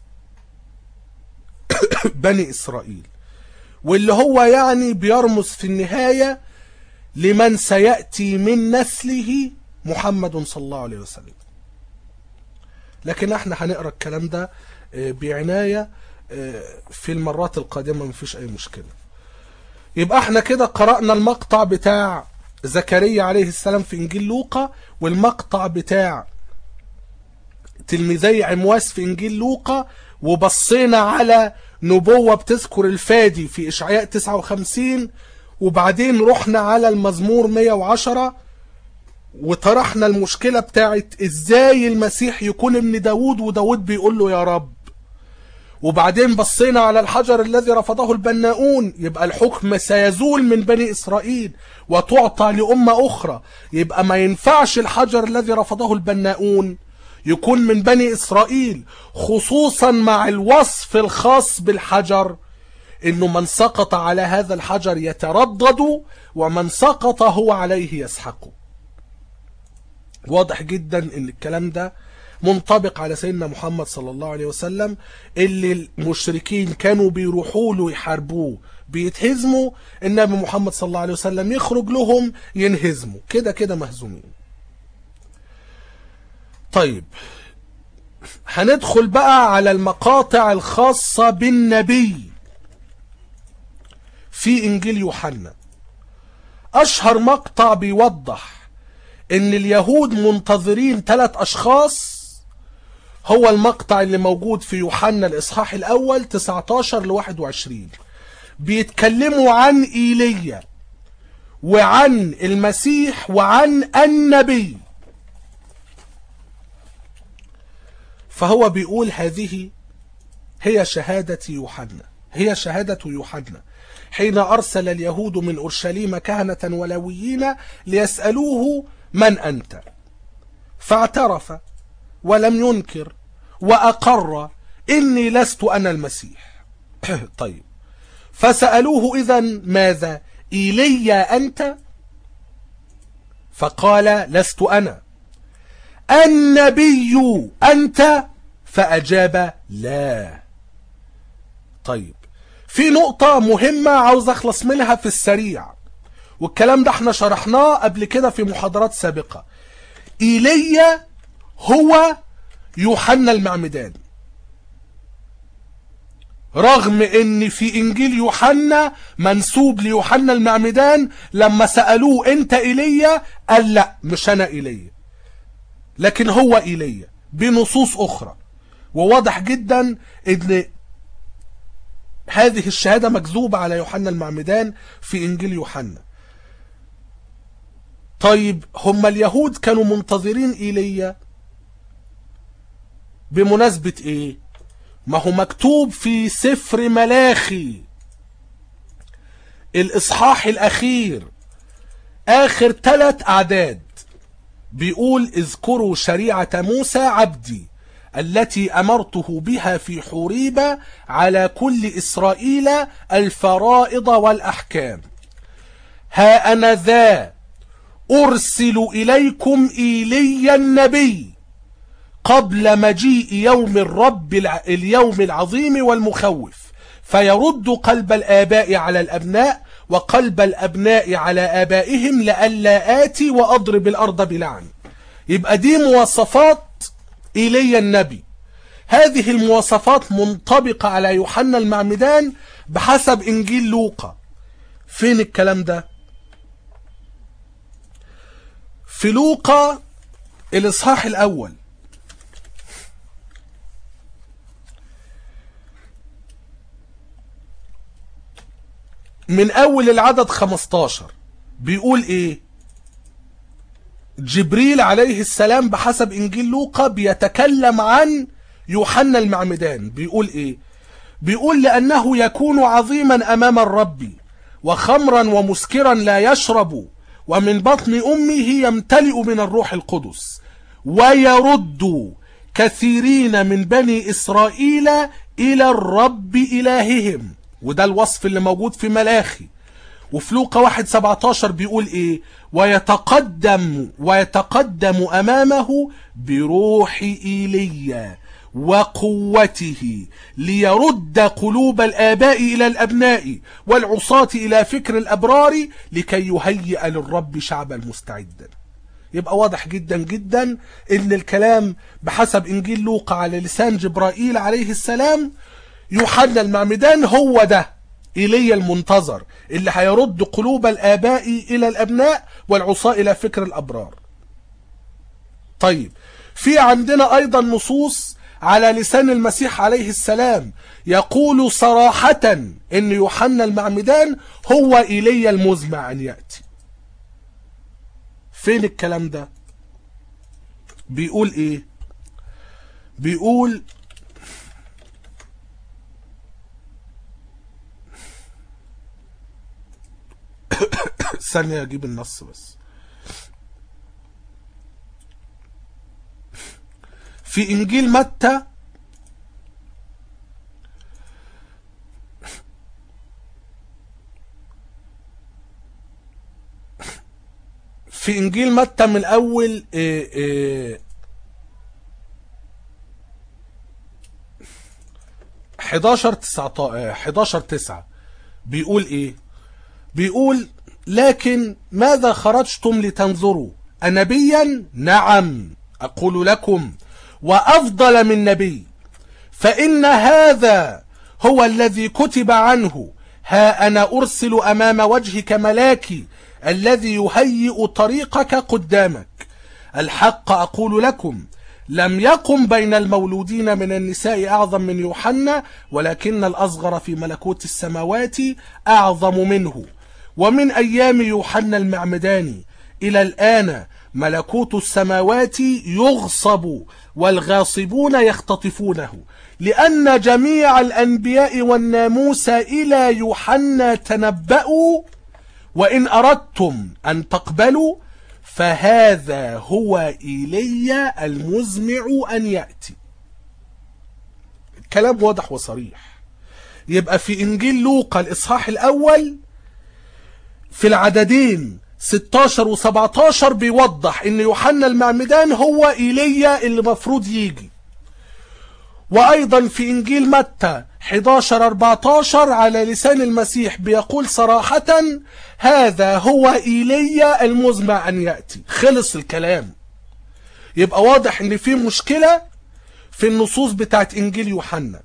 بني اسرائيل واللي هو يعني بيرمز في النهاية لمن سيأتي من نسله محمد صلى الله عليه وسلم لكن احنا هنقرا الكلام ده بعناية في المرات القادمة مفيش اي مشكلة يبقى احنا كده قرأنا المقطع بتاع زكريا عليه السلام في انجيل لوقا والمقطع بتاع تلميذي عمواس في انجيل لوقا وبصينا على نبوة بتذكر الفادي في اشعياء 59 وبعدين رحنا على المزمور 110 وطرحنا المشكلة بتاعت ازاي المسيح يكون ابن داود وداود بيقول له يا رب وبعدين بصينا على الحجر الذي رفضه البناؤون يبقى الحكم سيزول من بني إسرائيل وتعطى لأمة أخرى يبقى ما ينفعش الحجر الذي رفضه البناؤون يكون من بني إسرائيل خصوصا مع الوصف الخاص بالحجر انه من سقط على هذا الحجر يتردد ومن سقط هو عليه يسحقه واضح جدا ان الكلام ده منطبق على سيدنا محمد صلى الله عليه وسلم اللي المشركين كانوا بيروحوا له يحاربوه بيتهزموا النبي محمد صلى الله عليه وسلم يخرج لهم ينهزموا كده كده مهزومين طيب هندخل بقى على المقاطع الخاصة بالنبي في إنجيل يوحنا أشهر مقطع بيوضح إن اليهود منتظرين ثلاث أشخاص هو المقطع اللي موجود في يوحنا الإصحاح الأول 19 ل 21 بيتكلموا عن إيليا وعن المسيح وعن النبي فهو بيقول هذه هي شهادة يوحنا هي شهادة يوحنا حين أرسل اليهود من أورشليم كهنة ولويين ليسألوه من أنت فاعترف ولم ينكر وأقر إني لست أنا المسيح طيب فسألوه إذا ماذا إيليا أنت فقال لست أنا النبي أنت فأجاب لا طيب في نقطة مهمة عاوز أخلص منها في السريع والكلام ده احنا شرحناه قبل كده في محاضرات سابقة إيليا هو يوحنا المعمدان رغم ان في انجيل يوحنا منسوب ليوحنا المعمدان لما سألوه انت ايليا قال لا مش انا ايليا لكن هو ايليا بنصوص اخرى وواضح جدا ان هذه الشهادة مكذوبة على يوحنا المعمدان في انجيل يوحنا طيب هم اليهود كانوا منتظرين ايليا بمناسبة ايه ما هو مكتوب في سفر ملاخي الاصحاح الاخير اخر ثلاث اعداد بيقول اذكروا شريعة موسى عبدي التي امرته بها في حوريب على كل اسرائيل الفرائض والاحكام ها انا ذا ارسل اليكم ايليا النبي قبل مجيء يوم الرب الع... اليوم العظيم والمخوف فيرد قلب الآباء على الأبناء وقلب الأبناء على آبائهم لئلا آتي وأضرب الأرض بلعن يبقى دي مواصفات إيليا النبي هذه المواصفات منطبقة على يوحنا المعمدان بحسب إنجيل لوقا فين الكلام ده في لوقا الإصحاح الأول من اول العدد 15 بيقول ايه جبريل عليه السلام بحسب انجيل لوقا بيتكلم عن يوحنا المعمدان بيقول ايه بيقول لانه يكون عظيما امام الرب وخمرا ومسكرا لا يشرب ومن بطن امه يمتلئ من الروح القدس ويرد كثيرين من بني اسرائيل الى الرب الههم وده الوصف اللي موجود في ملاخي وفي لوقا واحد 17 بيقول ايه ويتقدم ويتقدم امامه بروح ايليا وقوته ليرد قلوب الآباء إلى الأبناء والعصاة إلى فكر الأبرار لكي يهيئ للرب شعبا مستعدا يبقى واضح جدا جدا ان الكلام بحسب انجيل لوقا على لسان جبرائيل عليه السلام يوحنا المعمدان هو ده إيليا المنتظر اللي هيرد قلوب الآباء إلى الأبناء والعصاة إلى فكر الأبرار طيب في عندنا أيضا نصوص على لسان المسيح عليه السلام يقول صراحة ان يوحنا المعمدان هو ايليا المزمع ان يأتي فين الكلام ده بيقول ايه بيقول ثانية اجيب النص بس في انجيل متى في انجيل متى من اول إيه إيه 11 19 11 9 بيقول ايه بيقول لكن ماذا خرجتم لتنظروا أنبيا نعم أقول لكم وأفضل من نبي فإن هذا هو الذي كتب عنه ها أنا أرسل أمام وجهك ملاكي الذي يهيئ طريقك قدامك الحق أقول لكم لم يقم بين المولودين من النساء أعظم من يوحنا ولكن الأصغر في ملكوت السماوات أعظم منه ومن أيام يوحنا المعمداني إلى الآن ملكوت السماوات يغصب والغاصبون يختطفونه لأن جميع الأنبياء والناموس إلى يوحنا تنبأوا وإن أردتم أن تقبلوا فهذا هو إيليا المزمع أن يأتي كلام واضح وصريح يبقى في إنجيل لوقا الإصحاح الأول في العددين 16 و17 بيوضح ان يوحنا المعمدان هو ايليا اللي مفروض يجي وايضا في انجيل متى 11 14 على لسان المسيح بيقول صراحة هذا هو ايليا المزمع ان ياتي خلص الكلام يبقى واضح ان في مشكلة في النصوص بتاعت انجيل يوحنا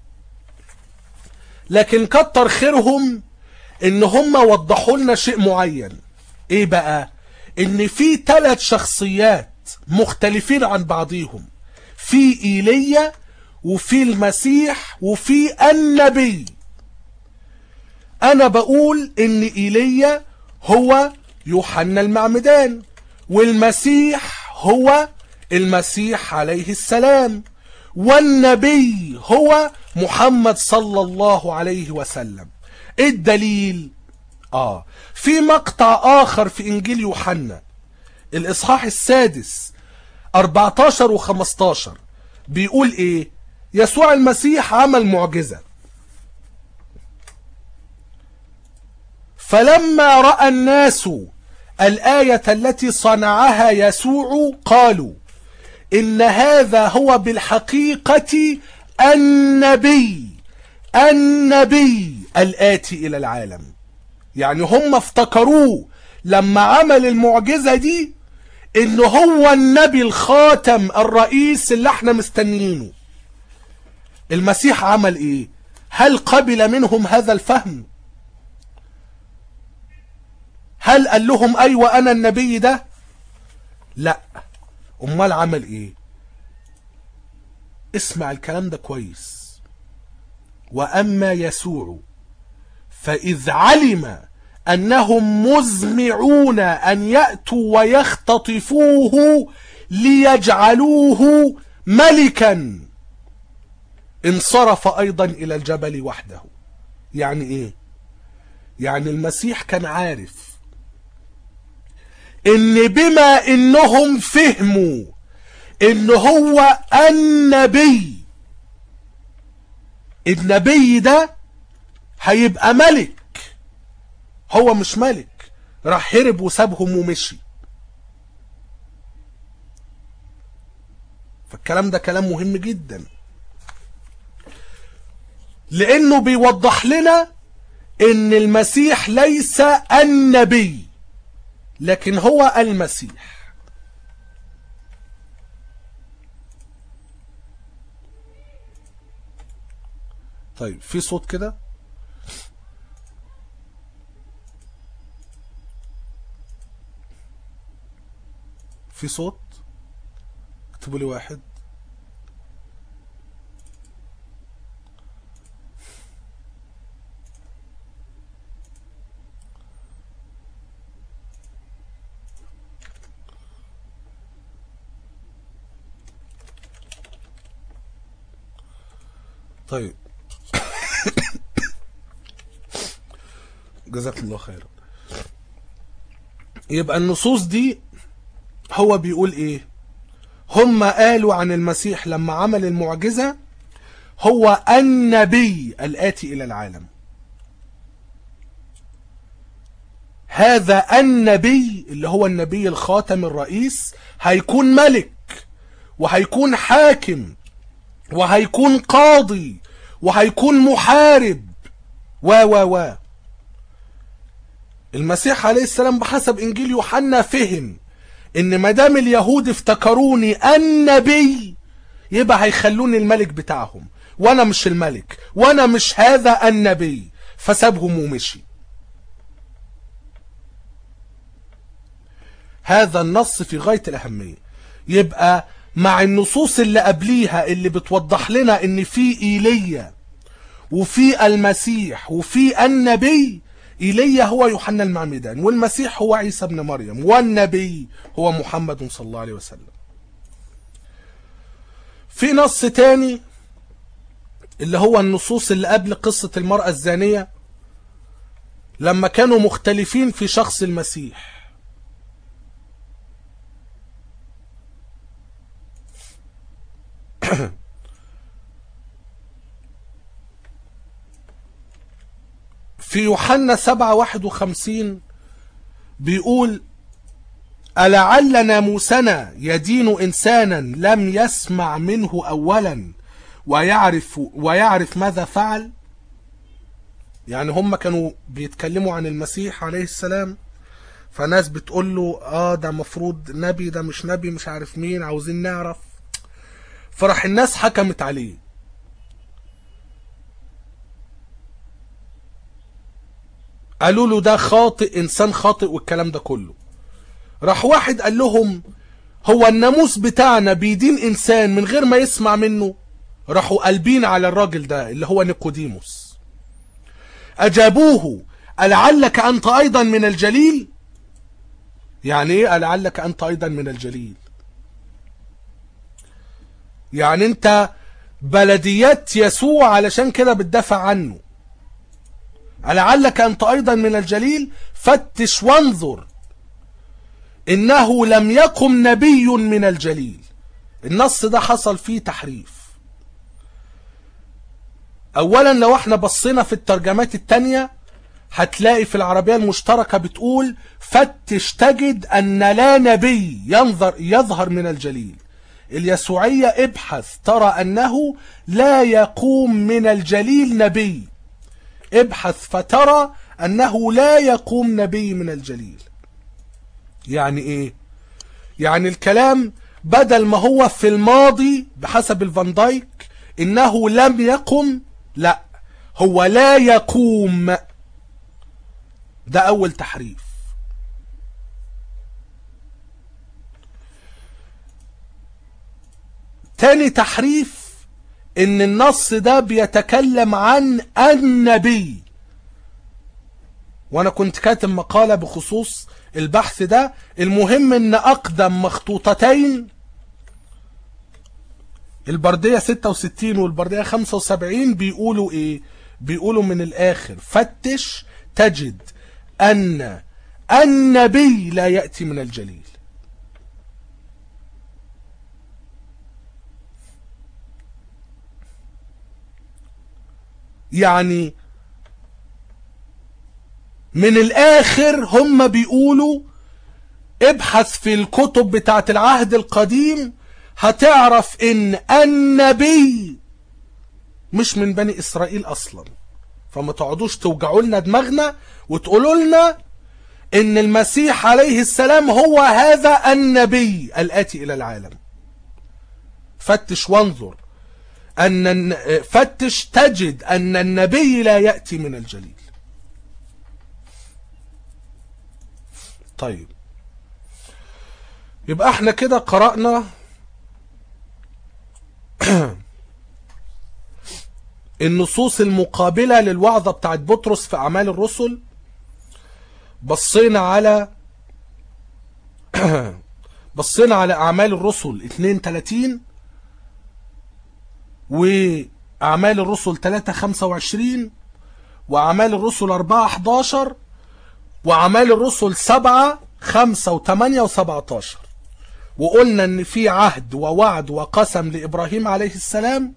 لكن كتر خيرهم ان هم وضحوا لنا شيء معين ايه بقى ان في ثلاث شخصيات مختلفين عن بعضهم في ايليا وفي المسيح وفي النبي انا بقول ان ايليا هو يوحنا المعمدان والمسيح هو المسيح عليه السلام والنبي هو محمد صلى الله عليه وسلم الدليل آه في مقطع آخر في إنجيل يوحنا الإصحاح السادس 14 و 15 بيقول إيه يسوع المسيح عمل معجزة فلما رأى الناس الآية التي صنعها يسوع قالوا إن هذا هو بالحقيقة النبي النبي الآتي إلى العالم يعني هم افتكروه لما عمل المعجزة دي إن هو النبي الخاتم الرئيس اللي احنا مستنيينه المسيح عمل إيه هل قبل منهم هذا الفهم هل قال لهم أيوة أنا النبي ده لا أمال عمل إيه اسمع الكلام ده كويس وأما يسوع فإذ علم أنهم مزمعون أن يأتوا ويختطفوه ليجعلوه ملكا انصرف أيضا إلى الجبل وحده يعني إيه يعني المسيح كان عارف إن بما إنهم فهموا إن هو النبي النبي ده هيبقى ملك هو مش ملك راح هرب وسابهم ومشي فالكلام ده كلام مهم جدا لانه بيوضح لنا ان المسيح ليس النبي لكن هو المسيح طيب في صوت كده في صوت اكتبوا لي واحد طيب جزاكم الله خيرا يبقى النصوص دي هو بيقول ايه هم قالوا عن المسيح لما عمل المعجزة هو النبي الآتي إلى العالم هذا النبي اللي هو النبي الخاتم الرئيس هيكون ملك وهيكون حاكم وهيكون قاضي وهيكون محارب و و و المسيح عليه السلام بحسب انجيل يوحنا فهم ان ما دام اليهود افتكروني النبي يبقى هيخلوني الملك بتاعهم وانا مش الملك وانا مش هذا النبي فسابهم ومشي هذا النص في غاية الأهمية يبقى مع النصوص اللي قبليها اللي بتوضح لنا ان في ايليا وفي المسيح وفي النبي ايليا هو يوحنا المعمدان والمسيح هو عيسى ابن مريم والنبي هو محمد صلى الله عليه وسلم في نص تاني اللي هو النصوص اللي قبل قصة المرأة الزانية لما كانوا مختلفين في شخص المسيح في يوحنا 7 51 بيقول ألعل ناموسنا يدين إنسانا لم يسمع منه أولا ويعرف ويعرف ماذا فعل يعني هم كانوا بيتكلموا عن المسيح عليه السلام فناس بتقول له اه ده مفروض نبي ده مش نبي مش عارف مين عاوزين نعرف فراح الناس حكمت عليه قالوا له ده خاطئ انسان خاطئ والكلام ده كله راح واحد قال لهم هو الناموس بتاعنا بيدين انسان من غير ما يسمع منه راحوا قلبين على الراجل ده اللي هو نيقوديموس اجابوه ألعلك انت ايضا من الجليل يعني ايه ألعلك انت ايضا من الجليل يعني انت بلديات يسوع علشان كده بتدافع عنه لعلك انت ايضا من الجليل فتش وانظر انه لم يقم نبي من الجليل النص ده حصل فيه تحريف اولا لو احنا بصينا في الترجمات التانية هتلاقي في العربية المشتركة بتقول فتش تجد ان لا نبي ينظر يظهر من الجليل اليسوعية ابحث ترى انه لا يقوم من الجليل نبي ابحث فترى انه لا يقوم نبي من الجليل يعني ايه يعني الكلام بدل ما هو في الماضي بحسب الفان دايك انه لم يقم لا هو لا يقوم ده اول تحريف تاني تحريف ان النص ده بيتكلم عن النبي وانا كنت كاتب مقالة بخصوص البحث ده المهم ان اقدم مخطوطتين البردية 66 والبردية 75 بيقولوا ايه بيقولوا من الاخر فتش تجد ان النبي لا يأتي من الجليل يعني من الاخر هم بيقولوا ابحث في الكتب بتاعت العهد القديم هتعرف ان النبي مش من بني اسرائيل اصلا فما تقعدوش توجعوا لنا دماغنا وتقولوا لنا ان المسيح عليه السلام هو هذا النبي الاتي الى العالم فتش وانظر أن فتش تجد أن النبي لا يأتي من الجليل طيب يبقى احنا كده قرأنا النصوص المقابلة للوعظة بتاعت بطرس في أعمال الرسل بصينا على بصينا على أعمال الرسل 32 وأعمال الرسل 3 25 وأعمال الرسل 4 11 وأعمال الرسل 7 5 و8 و17 وقلنا ان في عهد ووعد وقسم لإبراهيم عليه السلام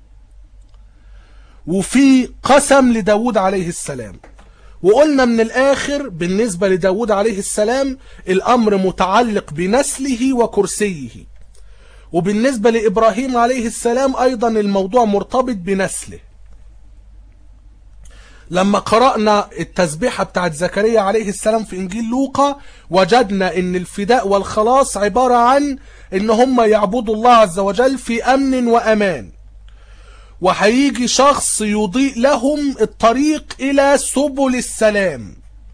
وفي قسم لداود عليه السلام وقلنا من الآخر بالنسبة لداود عليه السلام الأمر متعلق بنسله وكرسيه وبالنسبة لإبراهيم عليه السلام أيضا الموضوع مرتبط بنسله لما قرأنا التسبيحة بتاعت زكريا عليه السلام في إنجيل لوقا وجدنا إن الفداء والخلاص عبارة عن إن هم يعبدوا الله عز وجل في أمن وأمان وهيجي شخص يضيء لهم الطريق إلى سبل السلام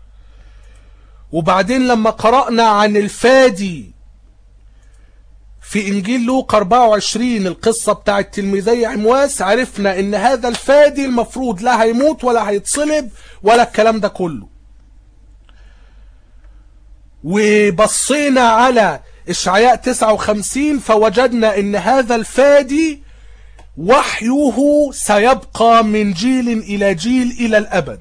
وبعدين لما قرأنا عن الفادي في إنجيل لوقا 24 القصة بتاعت تلميذي عمواس عرفنا إن هذا الفادي المفروض لا هيموت ولا هيتصلب ولا الكلام ده كله وبصينا على إشعياء 59 فوجدنا إن هذا الفادي وحيه سيبقى من جيل إلى جيل إلى الأبد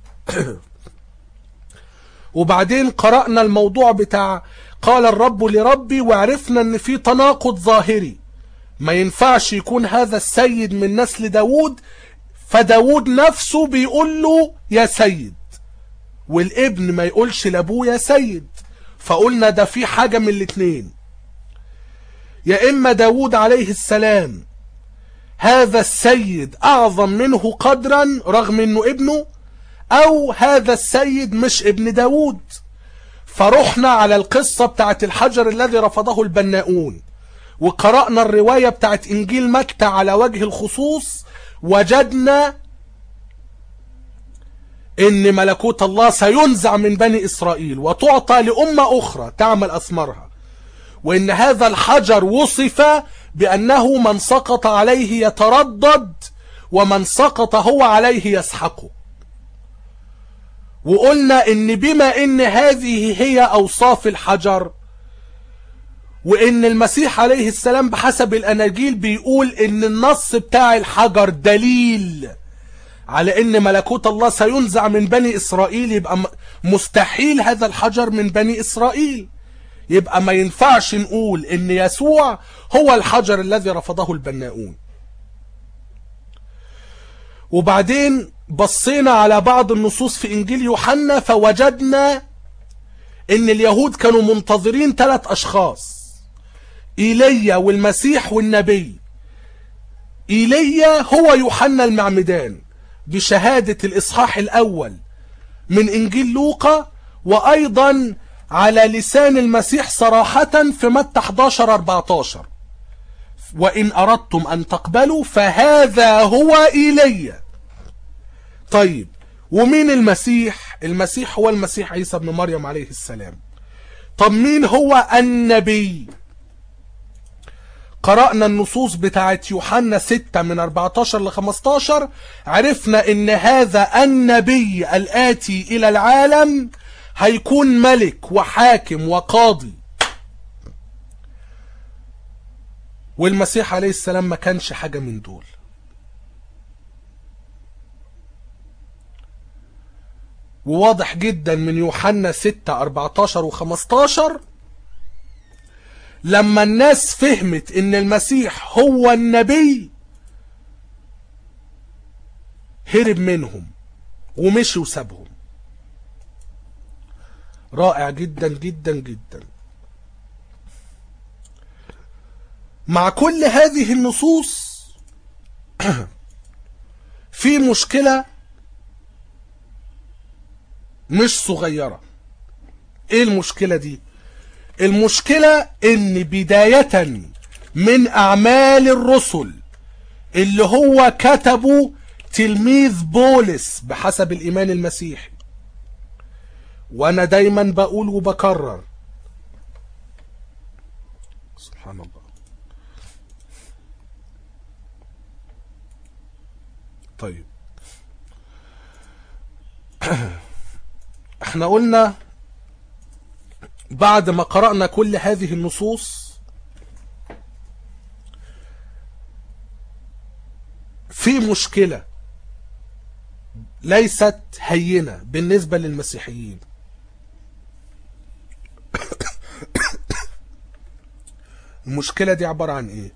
وبعدين قرأنا الموضوع بتاع قال الرب لربي وعرفنا ان في تناقض ظاهري ما ينفعش يكون هذا السيد من نسل داود فداود نفسه بيقول له يا سيد والابن ما يقولش لابوه يا سيد فقلنا ده في حاجة من الاتنين يا اما داود عليه السلام هذا السيد اعظم منه قدرا رغم انه ابنه او هذا السيد مش ابن داود فرحنا على القصة بتاعت الحجر الذي رفضه البناؤون وقرأنا الرواية بتاعت إنجيل مكة على وجه الخصوص وجدنا إن ملكوت الله سينزع من بني إسرائيل وتعطى لأمة أخرى تعمل أثمارها وإن هذا الحجر وصف بأنه من سقط عليه يتردد ومن سقط هو عليه يسحقه وقلنا ان بما ان هذه هي اوصاف الحجر وان المسيح عليه السلام بحسب الاناجيل بيقول ان النص بتاع الحجر دليل على ان ملكوت الله سينزع من بني اسرائيل يبقى مستحيل هذا الحجر من بني اسرائيل يبقى ما ينفعش نقول ان يسوع هو الحجر الذي رفضه البناؤون وبعدين بصينا على بعض النصوص في انجيل يوحنا فوجدنا ان اليهود كانوا منتظرين ثلاث اشخاص ايليا والمسيح والنبي ايليا هو يوحنا المعمدان بشهادة الاصحاح الاول من انجيل لوقا وايضا على لسان المسيح صراحة في متى 11 14 وان اردتم ان تقبلوا فهذا هو ايليا طيب ومين المسيح المسيح هو المسيح عيسى ابن مريم عليه السلام طب مين هو النبي قرأنا النصوص بتاعت يوحنا 6 من 14 ل 15 عرفنا ان هذا النبي الآتي الى العالم هيكون ملك وحاكم وقاضي والمسيح عليه السلام ما كانش حاجة من دول وواضح جدا من يوحنا 6 14 و15 لما الناس فهمت ان المسيح هو النبي هرب منهم ومشي وسابهم رائع جدا جدا جدا مع كل هذه النصوص في مشكله مش صغيرة ايه المشكلة دي المشكلة ان بداية من اعمال الرسل اللي هو كتبه تلميذ بولس بحسب الايمان المسيحي وانا دايما بقول وبكرر سبحان الله طيب احنا قلنا بعد ما قرأنا كل هذه النصوص في مشكلة ليست هينة بالنسبة للمسيحيين المشكلة دي عبارة عن ايه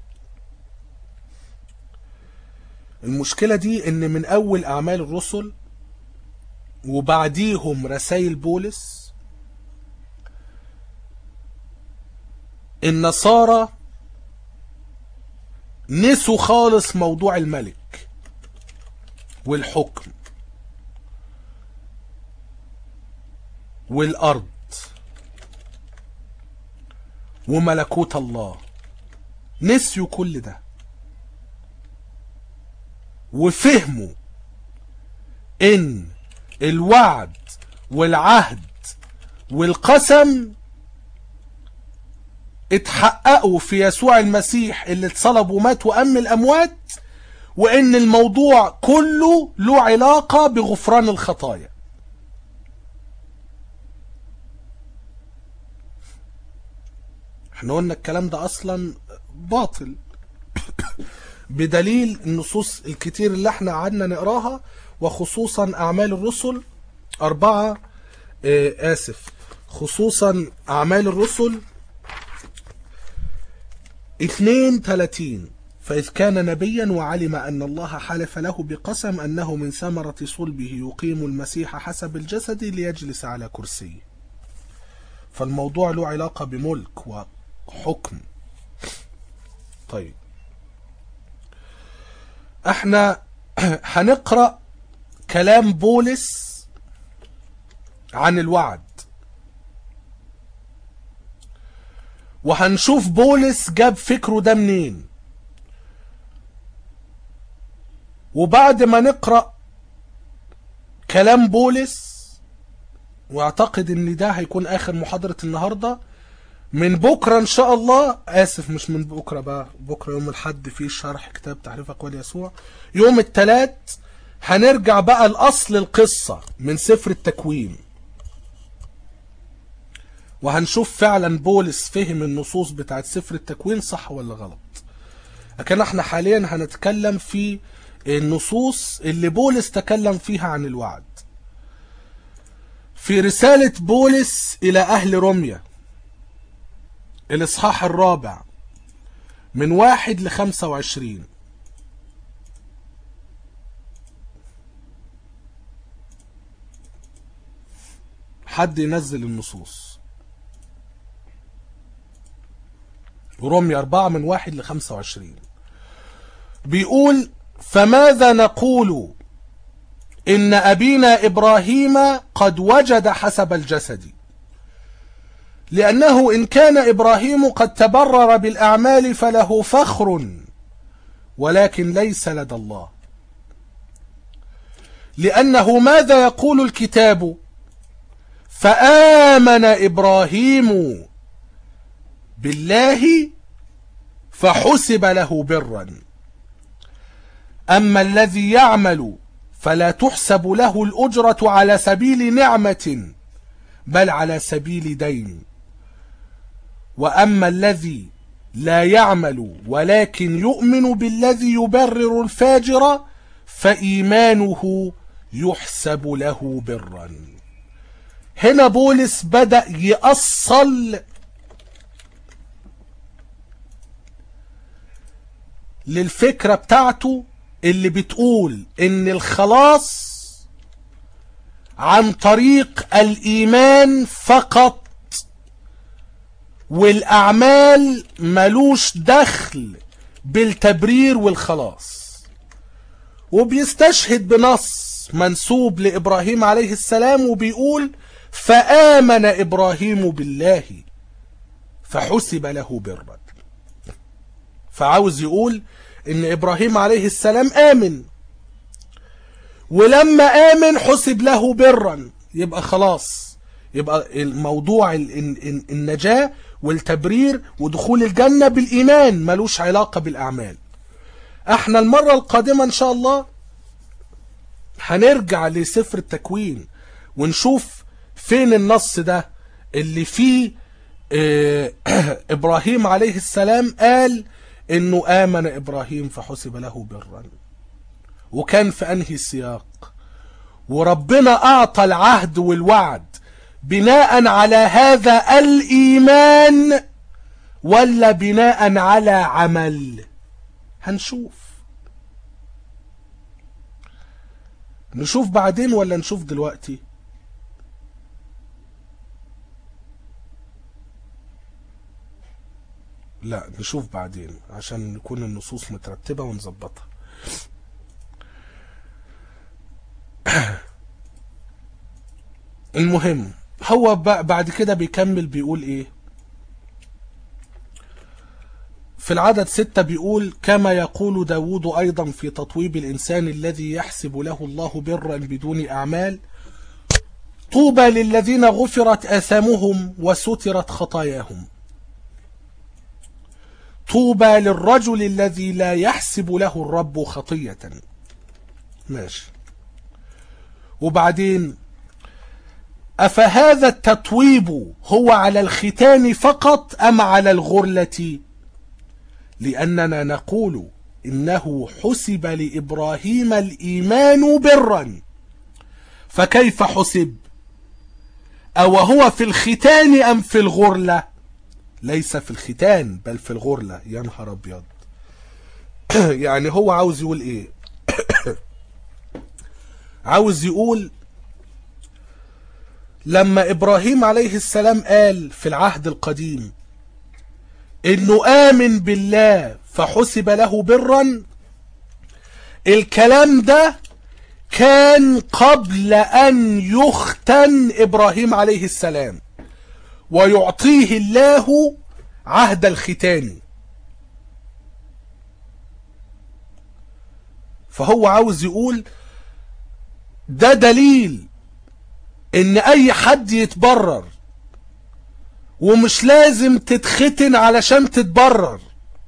المشكلة دي ان من اول اعمال الرسل وبعديهم رسائل بولس النصارى نسوا خالص موضوع الملك والحكم والأرض وملكوت الله نسيوا كل ده وفهموا ان الوعد والعهد والقسم اتحققوا في يسوع المسيح اللي اتصلب ومات وأم الأموات وإن الموضوع كله له علاقة بغفران الخطايا احنا قلنا الكلام ده أصلا باطل بدليل النصوص الكتير اللي احنا قعدنا نقراها وخصوصا أعمال الرسل أربعة آه آسف خصوصا أعمال الرسل 32 فإذ كان نبيا وعلم أن الله حلف له بقسم أنه من ثمرة صلبه يقيم المسيح حسب الجسد ليجلس على كرسيه فالموضوع له علاقة بملك وحكم طيب احنا هنقرأ كلام بولس عن الوعد وهنشوف بولس جاب فكره ده منين وبعد ما نقرأ كلام بولس واعتقد ان ده هيكون اخر محاضرة النهاردة من بكرة ان شاء الله اسف مش من بكرة بقى بكرة يوم الحد فيه شرح كتاب تعريف اقوال يسوع يوم التلات هنرجع بقى لاصل القصة من سفر التكوين وهنشوف فعلا بولس فهم النصوص بتاعت سفر التكوين صح ولا غلط لكن احنا حاليا هنتكلم في النصوص اللي بولس تكلم فيها عن الوعد في رسالة بولس إلى أهل روميا الإصحاح الرابع من واحد لخمسة وعشرين حد ينزل النصوص روميا أربعة من واحد لخمسة وعشرين بيقول فماذا نقول إن أبينا إبراهيم قد وجد حسب الجسد لأنه إن كان إبراهيم قد تبرر بالأعمال فله فخر ولكن ليس لدى الله لأنه ماذا يقول الكتاب فآمن إبراهيم بالله فحسب له برا أما الذي يعمل فلا تحسب له الأجرة على سبيل نعمة بل على سبيل دين وأما الذي لا يعمل ولكن يؤمن بالذي يبرر الفاجر فإيمانه يحسب له برا هنا بولس بدأ يأصل للفكرة بتاعته اللي بتقول ان الخلاص عن طريق الايمان فقط والاعمال ملوش دخل بالتبرير والخلاص وبيستشهد بنص منسوب لابراهيم عليه السلام وبيقول فامن ابراهيم بالله فحسب له برا فعاوز يقول ان ابراهيم عليه السلام امن ولما امن حسب له برا يبقى خلاص يبقى الموضوع النجاة والتبرير ودخول الجنة بالايمان ملوش علاقة بالاعمال احنا المرة القادمة ان شاء الله هنرجع لسفر التكوين ونشوف فين النص ده اللي فيه اه ابراهيم عليه السلام قال انه امن ابراهيم فحسب له برا وكان في انهي سياق وربنا اعطى العهد والوعد بناء على هذا الايمان ولا بناء على عمل هنشوف نشوف بعدين ولا نشوف دلوقتي لا نشوف بعدين عشان نكون النصوص مترتبة ونظبطها المهم هو ب- بعد كده بيكمل بيقول ايه في العدد ستة بيقول كما يقول داود أيضا في تطويب الإنسان الذي يحسب له الله برا بدون أعمال طوبى للذين غفرت آثامهم وسترت خطاياهم طوبى للرجل الذي لا يحسب له الرب خطية ماشي وبعدين أفهذا التطويب هو على الختان فقط أم على الغرلة لأننا نقول إنه حسب لإبراهيم الإيمان برا فكيف حسب أو هو في الختان أم في الغرلة ليس في الختان بل في الغرلة يا نهار أبيض يعني هو عاوز يقول إيه عاوز يقول لما إبراهيم عليه السلام قال في العهد القديم إنه آمن بالله فحسب له برا الكلام ده كان قبل أن يختن إبراهيم عليه السلام ويعطيه الله عهد الختان فهو عاوز يقول ده دليل ان اي حد يتبرر ومش لازم تتختن علشان تتبرر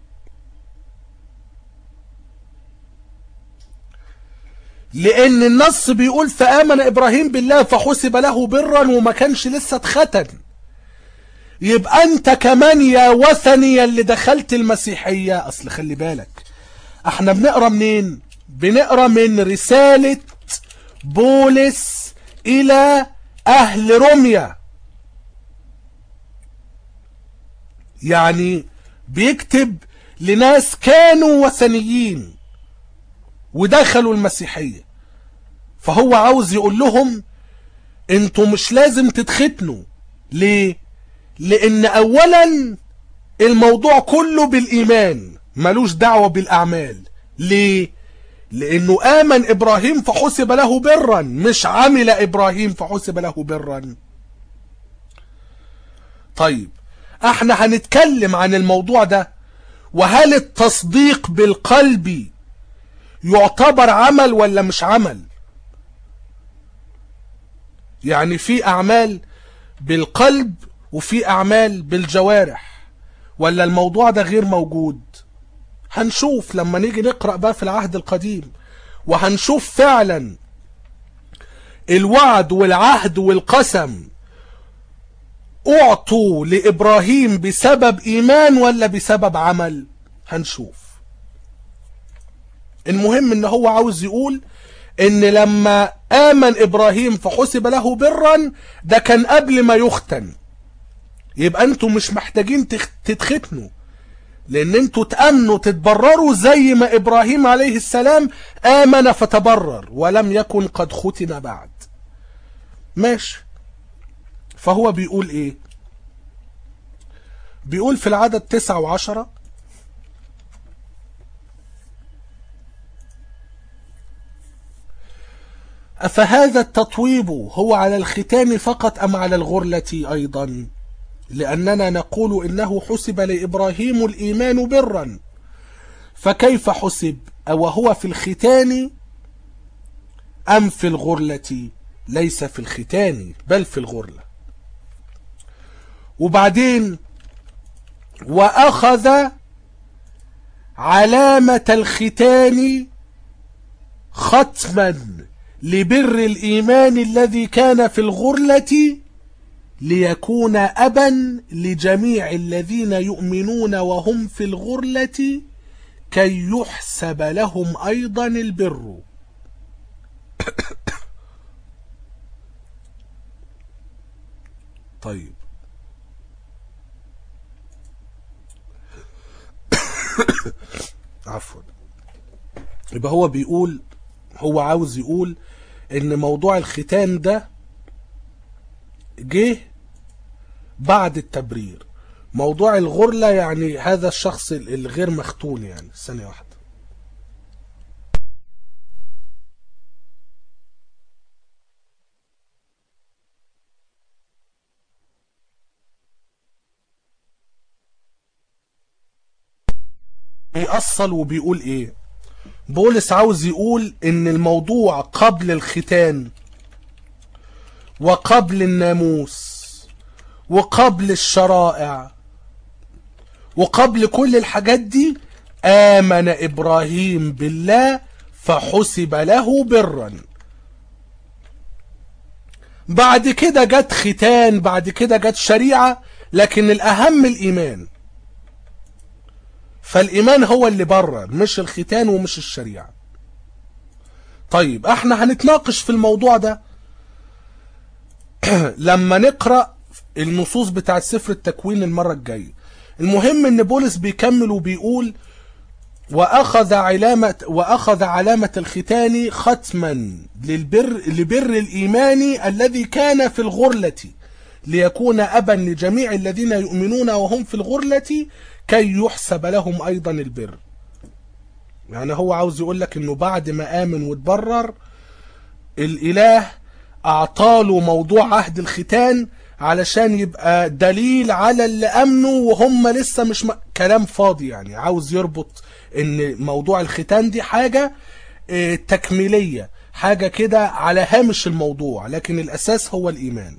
لان النص بيقول فامن ابراهيم بالله فحسب له برا وما كانش لسه اتختن يبقى انت كمان يا وثني اللي دخلت المسيحية اصل خلي بالك احنا بنقرا منين بنقرا من رسالة بولس الى اهل روميا يعني بيكتب لناس كانوا وثنيين ودخلوا المسيحية فهو عاوز يقول لهم انتوا مش لازم تتختنوا ليه لان اولا الموضوع كله بالايمان ملوش دعوة بالاعمال ليه لانه امن ابراهيم فحسب له برا مش عمل ابراهيم فحسب له برا طيب احنا هنتكلم عن الموضوع ده وهل التصديق بالقلب يعتبر عمل ولا مش عمل يعني في اعمال بالقلب وفي اعمال بالجوارح ولا الموضوع ده غير موجود هنشوف لما نيجي نقرأ بقى في العهد القديم وهنشوف فعلا الوعد والعهد والقسم اعطوا لابراهيم بسبب ايمان ولا بسبب عمل هنشوف المهم ان هو عاوز يقول ان لما امن ابراهيم فحسب له برا ده كان قبل ما يختن يبقى انتوا مش محتاجين تخ- تتختنوا لان انتوا تأمنوا تتبرروا زي ما ابراهيم عليه السلام امن فتبرر ولم يكن قد ختن بعد ماشي فهو بيقول ايه بيقول في العدد تسعة وعشرة أفهذا التطويب هو على الختان فقط أم على الغرلة أيضا لأننا نقول إنه حسب لإبراهيم الإيمان برا فكيف حسب أو هو في الختان أم في الغرلة ليس في الختان بل في الغرلة وبعدين وأخذ علامة الختان ختما لبر الإيمان الذي كان في الغرلة ليكون أبا لجميع الذين يؤمنون وهم في الغرلة كي يحسب لهم أيضا البر طيب عفوا يبقى هو بيقول هو عاوز يقول ان موضوع الختان ده جه بعد التبرير موضوع الغرلة يعني هذا الشخص الغير مختون يعني ثانية واحدة بيأصل وبيقول ايه بولس عاوز يقول ان الموضوع قبل الختان وقبل الناموس وقبل الشرائع وقبل كل الحاجات دي آمن إبراهيم بالله فحسب له برا بعد كده جت ختان بعد كده جت شريعة لكن الأهم الإيمان فالإيمان هو اللي بره مش الختان ومش الشريعة طيب احنا هنتناقش في الموضوع ده لما نقرأ النصوص بتاعت سفر التكوين المرة الجاية المهم ان بولس بيكمل وبيقول واخذ علامة واخذ علامة الختان ختما للبر لبر الايمان الذي كان في الغرلة ليكون ابا لجميع الذين يؤمنون وهم في الغرلة كي يحسب لهم ايضا البر يعني هو عاوز يقول لك انه بعد ما امن واتبرر الاله اعطاله موضوع عهد الختان علشان يبقى دليل على اللي امنوا وهم لسه مش م... كلام فاضي يعني عاوز يربط ان موضوع الختان دي حاجة اه تكميلية حاجة كده على هامش الموضوع لكن الاساس هو الايمان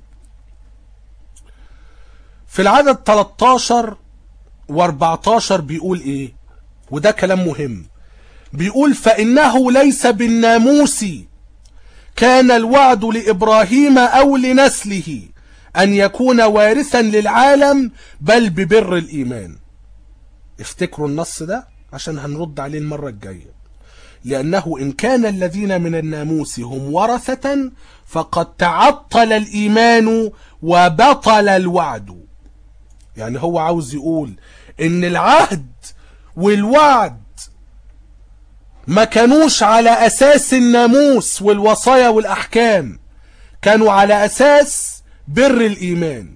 في العدد 13 و14 بيقول ايه وده كلام مهم بيقول فانه ليس بالناموس كان الوعد لابراهيم او لنسله أن يكون وارثا للعالم بل ببر الإيمان افتكروا النص ده عشان هنرد عليه المرة الجاية لأنه إن كان الذين من الناموس هم ورثة فقد تعطل الإيمان وبطل الوعد يعني هو عاوز يقول إن العهد والوعد ما كانوش على أساس الناموس والوصايا والأحكام كانوا على أساس بر الإيمان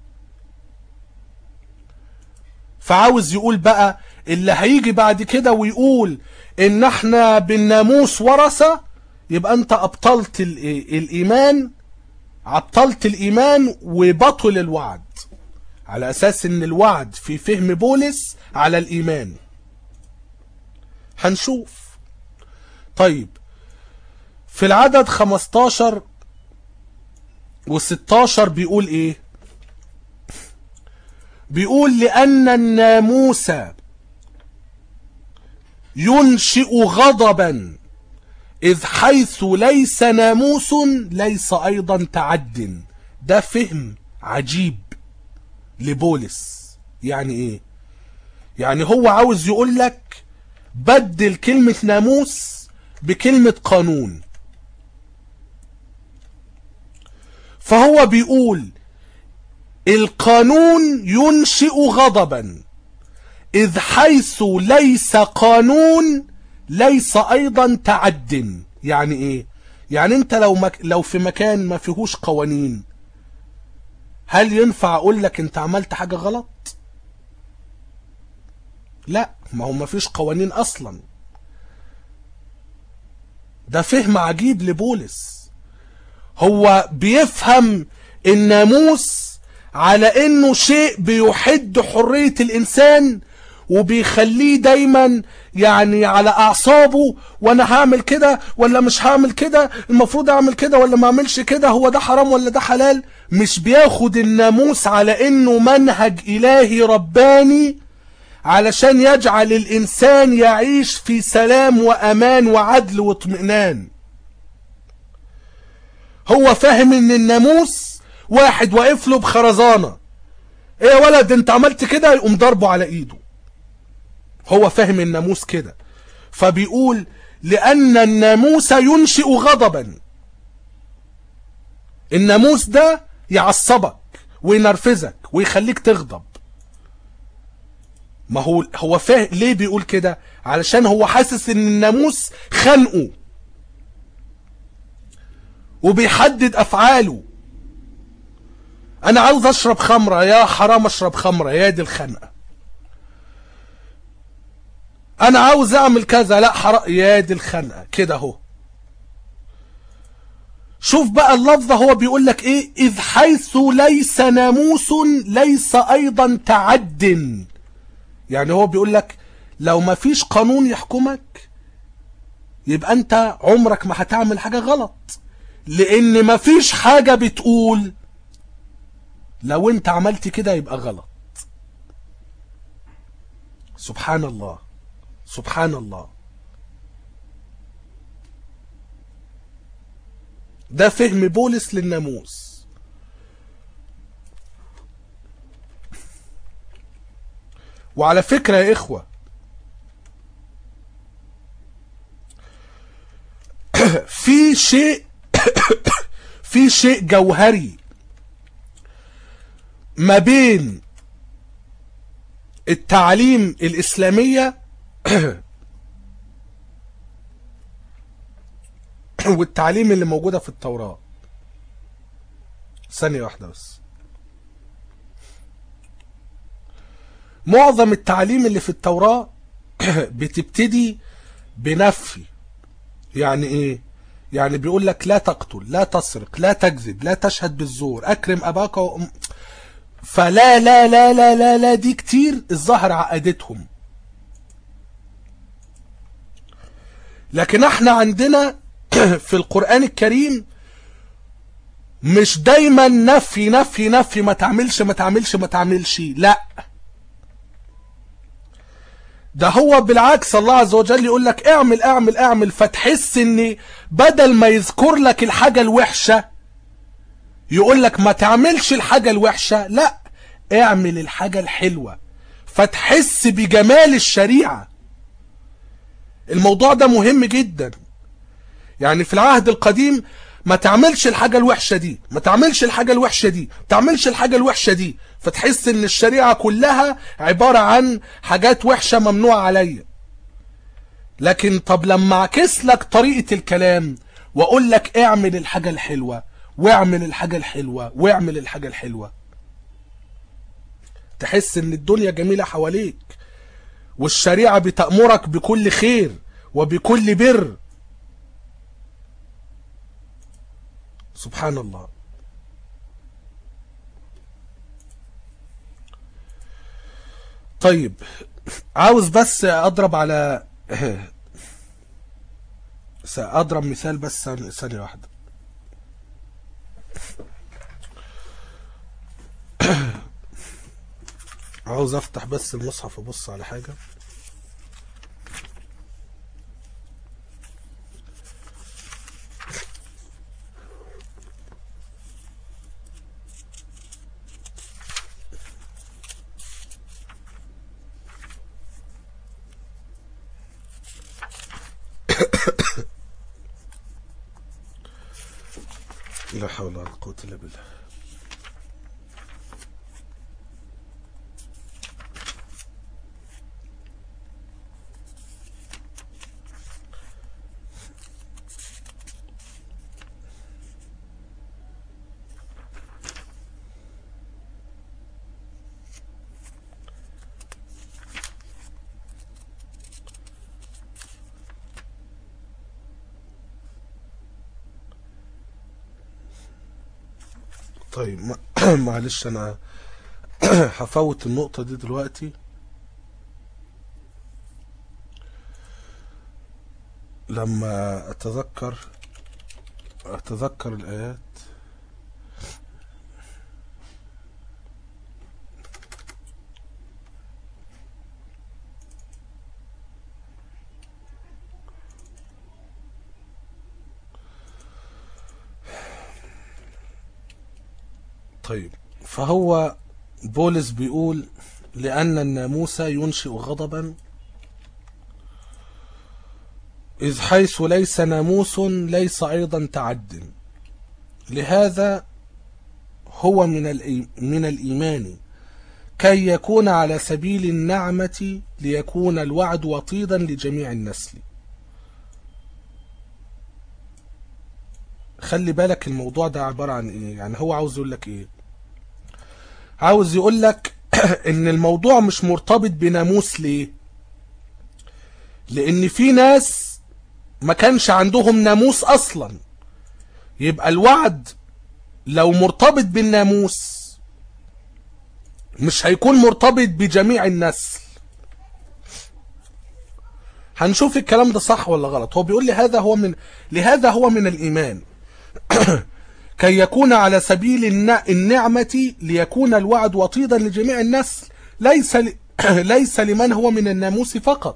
فعاوز يقول بقى اللي هيجي بعد كده ويقول ان احنا بالناموس ورثة يبقى انت ابطلت الايمان عطلت الايمان وبطل الوعد على اساس ان الوعد في فهم بولس على الايمان هنشوف طيب في العدد 15 و16 بيقول ايه بيقول لأن الناموس ينشئ غضبا إذ حيث ليس ناموس ليس أيضا تعد ده فهم عجيب لبولس يعني ايه يعني هو عاوز يقول لك بدل كلمة ناموس بكلمة قانون فهو بيقول القانون ينشئ غضبا إذ حيث ليس قانون ليس أيضا تعد يعني إيه يعني أنت لو, مك... لو في مكان ما فيهوش قوانين هل ينفع أقول لك أنت عملت حاجة غلط لا ما هو ما فيش قوانين أصلا ده فهم عجيب لبولس هو بيفهم الناموس على انه شيء بيحد حرية الانسان وبيخليه دايما يعني على اعصابه وانا هعمل كده ولا مش هعمل كده المفروض اعمل كده ولا ما اعملش كده هو ده حرام ولا ده حلال مش بياخد الناموس على انه منهج الهي رباني علشان يجعل الانسان يعيش في سلام وامان وعدل واطمئنان هو فاهم ان الناموس واحد واقف له بخرزانة ايه يا ولد انت عملت كده يقوم ضربه على ايده هو فاهم الناموس كده فبيقول لان الناموس ينشئ غضبا الناموس ده يعصبك وينرفزك ويخليك تغضب ما هو هو فاهم ليه بيقول كده علشان هو حاسس ان الناموس خانقه وبيحدد افعاله انا عاوز اشرب خمرة يا حرام اشرب خمرة يا دي الخنقة انا عاوز اعمل كذا لا حرام يا دي الخنقة كده اهو شوف بقى اللفظة هو بيقول لك ايه اذ حيث ليس ناموس ليس ايضا تعد يعني هو بيقول لك لو ما فيش قانون يحكمك يبقى انت عمرك ما هتعمل حاجة غلط لان ما فيش حاجة بتقول لو انت عملت كده يبقى غلط سبحان الله سبحان الله ده فهم بولس للناموس وعلى فكرة يا إخوة في شيء في شيء جوهري ما بين التعليم الإسلامية والتعليم اللي موجودة في التوراة ثانية واحدة بس معظم التعليم اللي في التوراة بتبتدي بنفي يعني ايه يعني بيقول لك لا تقتل لا تسرق لا تكذب لا تشهد بالزور اكرم اباك وأم فلا لا لا لا لا لا دي كتير الظاهر عقدتهم لكن احنا عندنا في القرآن الكريم مش دايما نفي نفي نفي ما تعملش ما تعملش ما تعملش لا ده هو بالعكس الله عز وجل يقول لك اعمل اعمل اعمل فتحس ان بدل ما يذكر لك الحاجة الوحشة يقول لك ما تعملش الحاجة الوحشة لا اعمل الحاجة الحلوة فتحس بجمال الشريعة الموضوع ده مهم جدا يعني في العهد القديم ما تعملش الحاجة الوحشة دي ما تعملش الحاجة الوحشة دي ما تعملش الحاجة الوحشة دي فتحس ان الشريعة كلها عبارة عن حاجات وحشة ممنوعة عليا لكن طب لما اعكس لك طريقة الكلام واقول لك اعمل الحاجة الحلوة واعمل الحاجة الحلوة واعمل الحاجة الحلوة تحس ان الدنيا جميلة حواليك والشريعة بتأمرك بكل خير وبكل بر سبحان الله طيب عاوز بس اضرب على اضرب مثال بس ثانية واحدة عاوز افتح بس المصحف ابص على حاجة لا حول ولا قوة إلا بالله طيب ما- معلش انا هفوت النقطة دي دلوقتي لما اتذكر اتذكر الايات طيب فهو بولس بيقول لأن الناموس ينشئ غضبا إذ حيث ليس ناموس ليس أيضا تعد لهذا هو من الإي- من الإيمان كي يكون على سبيل النعمة ليكون الوعد وطيدا لجميع النسل خلي بالك الموضوع ده عبارة عن ايه يعني هو عاوز يقول لك ايه عاوز يقول لك ان الموضوع مش مرتبط بناموس ليه لان في ناس ما كانش عندهم ناموس اصلا يبقى الوعد لو مرتبط بالناموس مش هيكون مرتبط بجميع النسل هنشوف الكلام ده صح ولا غلط هو بيقول لي هذا هو من لهذا هو من الإيمان كي يكون على سبيل الن- النعمة ليكون الوعد وطيدا لجميع النسل ليس ل... ليس لمن هو من الناموس فقط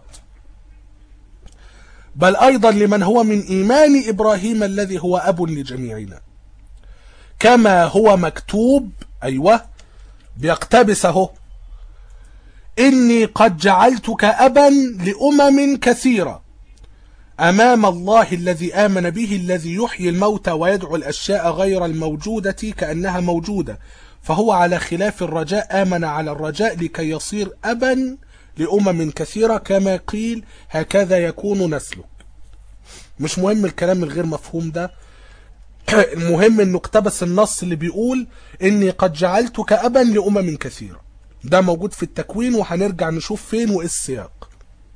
بل أيضا لمن هو من إيمان إبراهيم الذي هو أب لجميعنا كما هو مكتوب أيوة بيقتبس اهو إني قد جعلتك أبا لأمم كثيرة أمام الله الذي آمن به الذي يحيي الموتى ويدعو الأشياء غير الموجودة كأنها موجودة فهو على خلاف الرجاء آمن على الرجاء لكي يصير أبا لأمم كثيرة كما قيل هكذا يكون نسلك مش مهم الكلام الغير مفهوم ده المهم انه اقتبس النص اللي بيقول اني قد جعلتك ابا لامم كثيره ده موجود في التكوين وهنرجع نشوف فين وايه السياق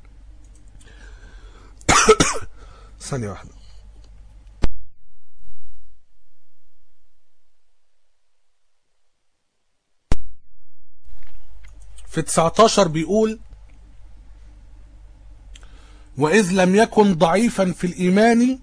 ثانيه واحده في 19 بيقول وإذ لم يكن ضعيفا في الإيمان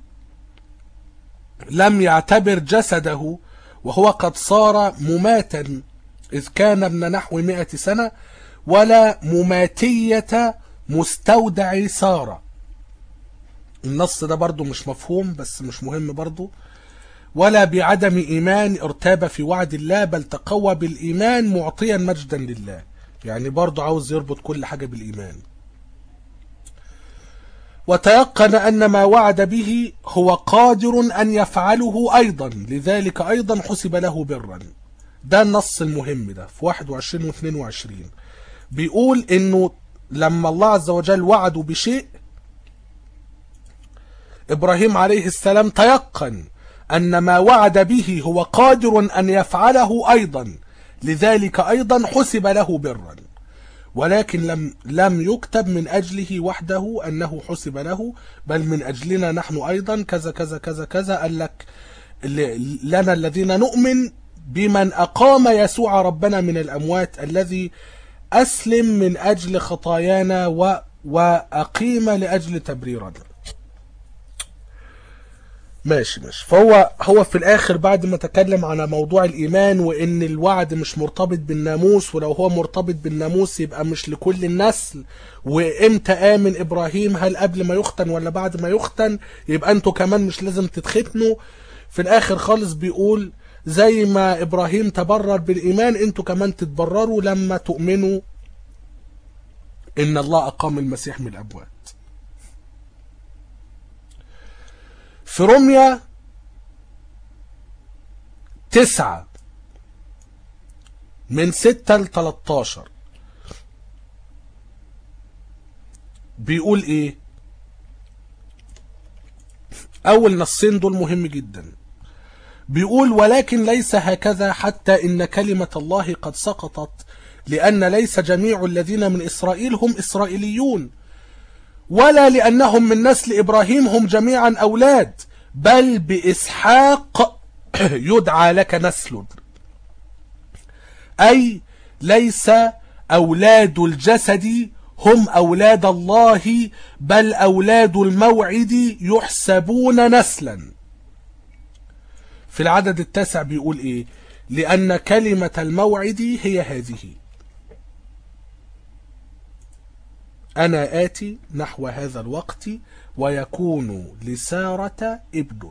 لم يعتبر جسده وهو قد صار مماتا إذ كان ابن نحو مئة سنة ولا مماتية مستودع سارة النص ده برضو مش مفهوم بس مش مهم برضو ولا بعدم إيمان ارتاب في وعد الله بل تقوى بالإيمان معطيا مجدا لله يعني برضو عاوز يربط كل حاجة بالإيمان وتيقن أن ما وعد به هو قادر أن يفعله أيضا لذلك أيضا حسب له برا ده النص المهم ده في 21 و 22 بيقول انه لما الله عز وجل وعده بشيء ابراهيم عليه السلام تيقن ان ما وعد به هو قادر ان يفعله ايضا لذلك ايضا حسب له برا ولكن لم لم يكتب من اجله وحده انه حسب له بل من اجلنا نحن ايضا كذا كذا كذا كذا قال لك ل- لنا الذين نؤمن بمن اقام يسوع ربنا من الاموات الذي اسلم من اجل خطايانا و واقيم لاجل تبريرنا ماشي ماشي فهو هو في الاخر بعد ما تكلم عن موضوع الايمان وان الوعد مش مرتبط بالناموس ولو هو مرتبط بالناموس يبقى مش لكل النسل وامتى امن ابراهيم هل قبل ما يختن ولا بعد ما يختن يبقى انتوا كمان مش لازم تتختنوا في الاخر خالص بيقول زي ما ابراهيم تبرر بالايمان انتوا كمان تتبرروا لما تؤمنوا ان الله اقام المسيح من الاموات في روميا تسعة من ستة لتلاتاشر بيقول ايه اول نصين دول مهم جدا بيقول ولكن ليس هكذا حتى ان كلمة الله قد سقطت لان ليس جميع الذين من اسرائيل هم اسرائيليون ولا لأنهم من نسل إبراهيم هم جميعا أولاد بل بإسحاق يدعى لك نسل أي ليس أولاد الجسد هم أولاد الله بل أولاد الموعد يحسبون نسلا في العدد التاسع بيقول إيه لأن كلمة الموعد هي هذه أنا آتي نحو هذا الوقت ويكون لسارة ابن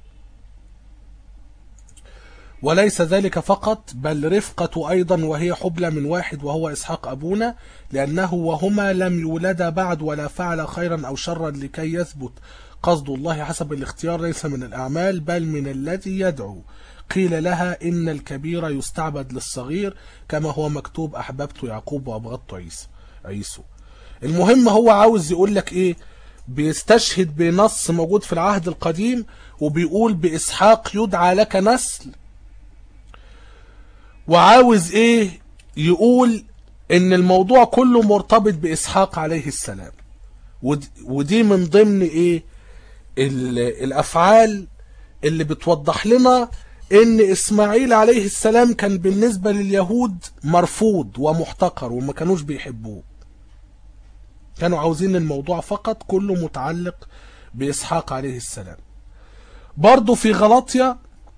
وليس ذلك فقط بل رفقة أيضا وهي حبلى من واحد وهو إسحاق أبونا لأنه وهما لم يولدا بعد ولا فعل خيرا أو شرا لكي يثبت قصد الله حسب الاختيار ليس من الأعمال بل من الذي يدعو قيل لها إن الكبير يستعبد للصغير كما هو مكتوب أحببت يعقوب وأبغضت عيسى عيسو المهم هو عاوز يقول لك ايه بيستشهد بنص موجود في العهد القديم وبيقول بإسحاق يدعى لك نسل وعاوز ايه يقول ان الموضوع كله مرتبط بإسحاق عليه السلام ود- ودي من ضمن ايه ال- الافعال اللي بتوضح لنا ان اسماعيل عليه السلام كان بالنسبة لليهود مرفوض ومحتقر وما كانوش بيحبوه كانوا عاوزين الموضوع فقط كله متعلق بإسحاق عليه السلام برضو في غلطية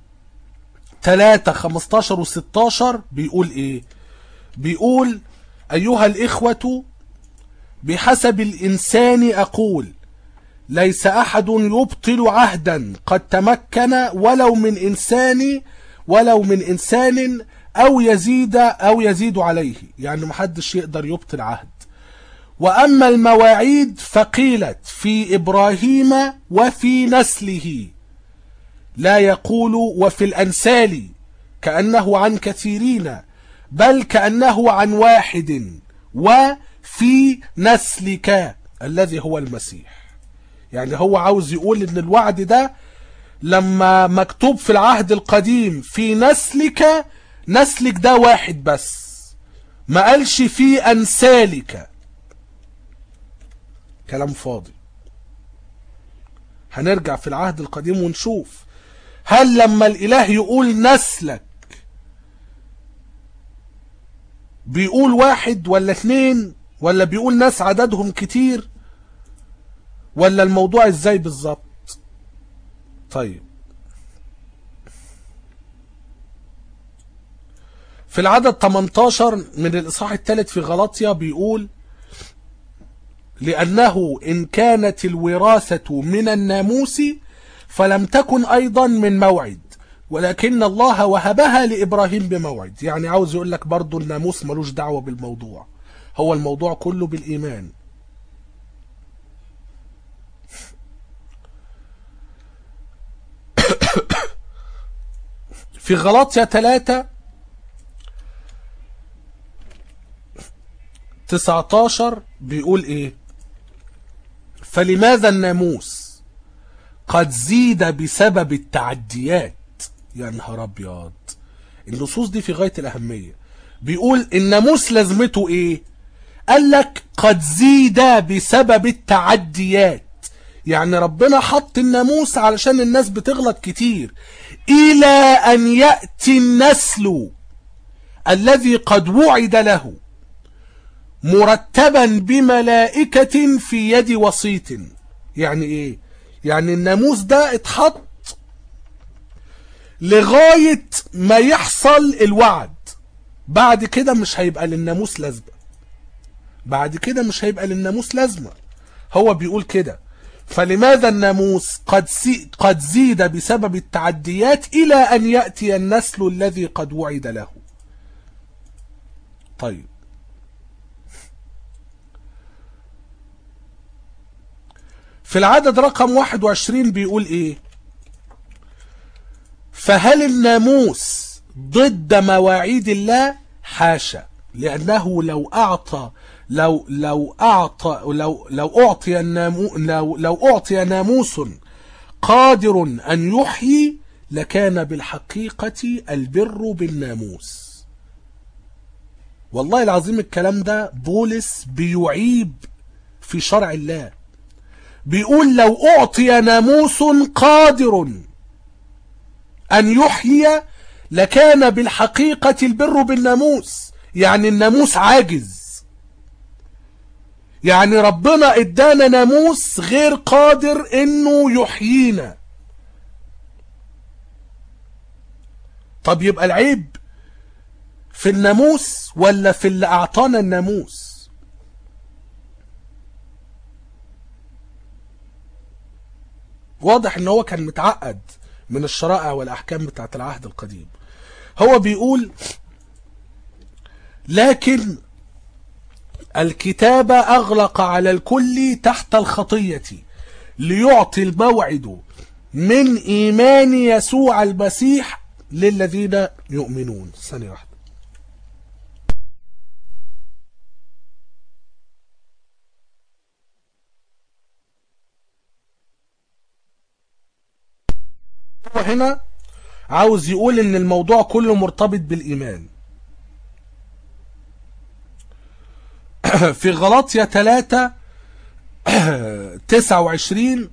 3 15 و 16 بيقول ايه بيقول ايها الاخوة بحسب الانسان اقول ليس احد يبطل عهدا قد تمكن ولو من انسان ولو من انسان او يزيد او يزيد عليه يعني محدش يقدر يبطل عهد واما المواعيد فقيلت في ابراهيم وفي نسله لا يقول وفي الأنسال كأنه عن كثيرين بل كأنه عن واحد وفي نسلك الذي هو المسيح يعني هو عاوز يقول ان الوعد ده لما مكتوب في العهد القديم في نسلك نسلك ده واحد بس ما قالش في أنسالك كلام فاضي هنرجع في العهد القديم ونشوف هل لما الاله يقول نسلك بيقول واحد ولا اتنين ولا بيقول ناس عددهم كتير ولا الموضوع ازاي بالظبط طيب في العدد 18 من الإصحاح الثالث في غلطيا بيقول لأنه إن كانت الوراثة من الناموس فلم تكن أيضا من موعد ولكن الله وهبها لإبراهيم بموعد يعني عاوز يقول لك برضو الناموس ملوش دعوة بالموضوع هو الموضوع كله بالإيمان في غلطية ثلاثة 19 بيقول ايه فلماذا الناموس قد زيد بسبب التعديات يا نهار ابيض النصوص دي في غاية الأهمية بيقول الناموس لازمته ايه قال لك قد زيد بسبب التعديات يعني ربنا حط الناموس علشان الناس بتغلط كتير إلى أن يأتي النسل الذي قد وعد له مرتبا بملائكة في يد وسيط يعني ايه يعني الناموس ده اتحط لغاية ما يحصل الوعد بعد كده مش هيبقى للناموس لازمة بعد كده مش هيبقى للناموس لازمة هو بيقول كده فلماذا الناموس قد, سي قد زيد بسبب التعديات إلى أن يأتي النسل الذي قد وعد له طيب في العدد رقم 21 بيقول ايه فهل الناموس ضد مواعيد الله حاشا لانه لو اعطى لو لو اعطى لو لو اعطي النامو لو لو اعطي ناموس قادر ان يحيي لكان بالحقيقة البر بالناموس والله العظيم الكلام ده بولس بيعيب في شرع الله بيقول لو أعطي ناموس قادر أن يحيي لكان بالحقيقة البر بالناموس يعني الناموس عاجز يعني ربنا ادانا ناموس غير قادر انه يحيينا طب يبقى العيب في الناموس ولا في اللي اعطانا الناموس واضح ان هو كان متعقد من الشرائع والاحكام بتاعت العهد القديم هو بيقول لكن الكتاب اغلق على الكل تحت الخطية ليعطي الموعد من ايمان يسوع المسيح للذين يؤمنون ثانية واحدة هو هنا عاوز يقول ان الموضوع كله مرتبط بالايمان في غلطية 3 29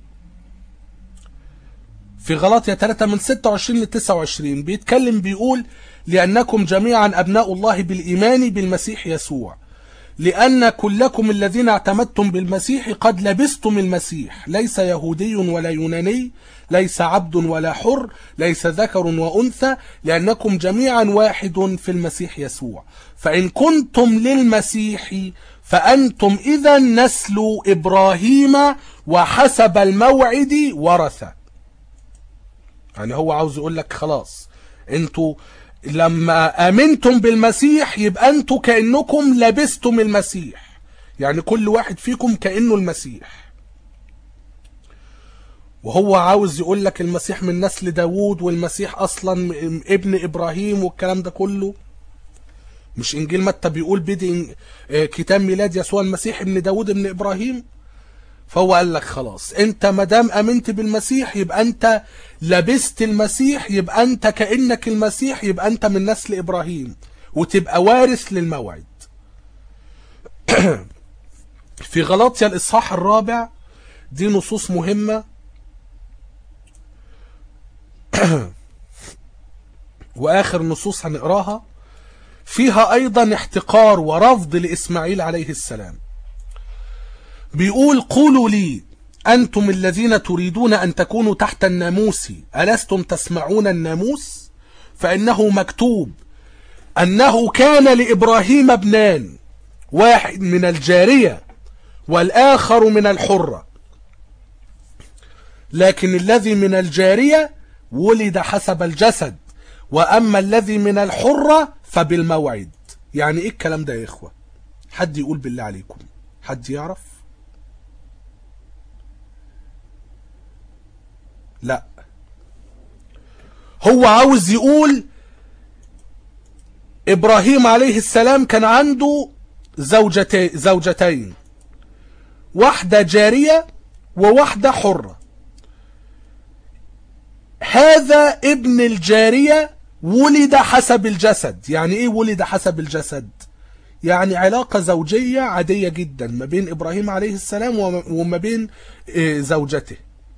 في غلطية 3 من 26 ل 29 بيتكلم بيقول لأنكم جميعا أبناء الله بالإيمان بالمسيح يسوع لأن كلكم الذين اعتمدتم بالمسيح قد لبستم المسيح ليس يهودي ولا يوناني ليس عبد ولا حر ليس ذكر وأنثى لأنكم جميعا واحد في المسيح يسوع فإن كنتم للمسيح فأنتم إذا نسل إبراهيم وحسب الموعد ورثة يعني هو عاوز يقول لك خلاص انتوا لما امنتم بالمسيح يبقى انتوا كانكم لبستم المسيح يعني كل واحد فيكم كانه المسيح وهو عاوز يقول لك المسيح من نسل داوود والمسيح اصلا ابن ابراهيم والكلام ده كله مش انجيل متى بيقول بدي كتاب ميلاد يسوع المسيح ابن داوود ابن ابراهيم فهو قال لك خلاص انت مدام امنت بالمسيح يبقى انت لبست المسيح يبقى انت كانك المسيح يبقى انت من نسل ابراهيم وتبقى وارث للموعد في غلاطيا الاصحاح الرابع دي نصوص مهمه واخر نصوص هنقراها فيها ايضا احتقار ورفض لاسماعيل عليه السلام بيقول قولوا لي أنتم الذين تريدون أن تكونوا تحت الناموس ألستم تسمعون الناموس فإنه مكتوب أنه كان لإبراهيم ابنان واحد من الجارية والآخر من الحرة لكن الذي من الجارية ولد حسب الجسد وأما الذي من الحرة فبالموعد يعني إيه الكلام ده يا إخوة حد يقول بالله عليكم حد يعرف لا هو عاوز يقول ابراهيم عليه السلام كان عنده زوجتين زوجتين واحده جاريه وواحده حره هذا ابن الجاريه ولد حسب الجسد يعني ايه ولد حسب الجسد يعني علاقه زوجيه عاديه جدا ما بين ابراهيم عليه السلام وما بين زوجته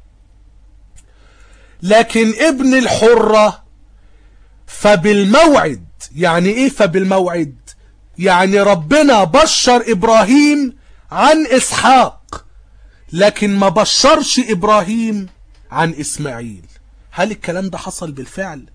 لكن ابن الحرة فبالموعد يعني ايه فبالموعد يعني ربنا بشر ابراهيم عن اسحاق لكن ما بشرش ابراهيم عن اسماعيل هل الكلام ده حصل بالفعل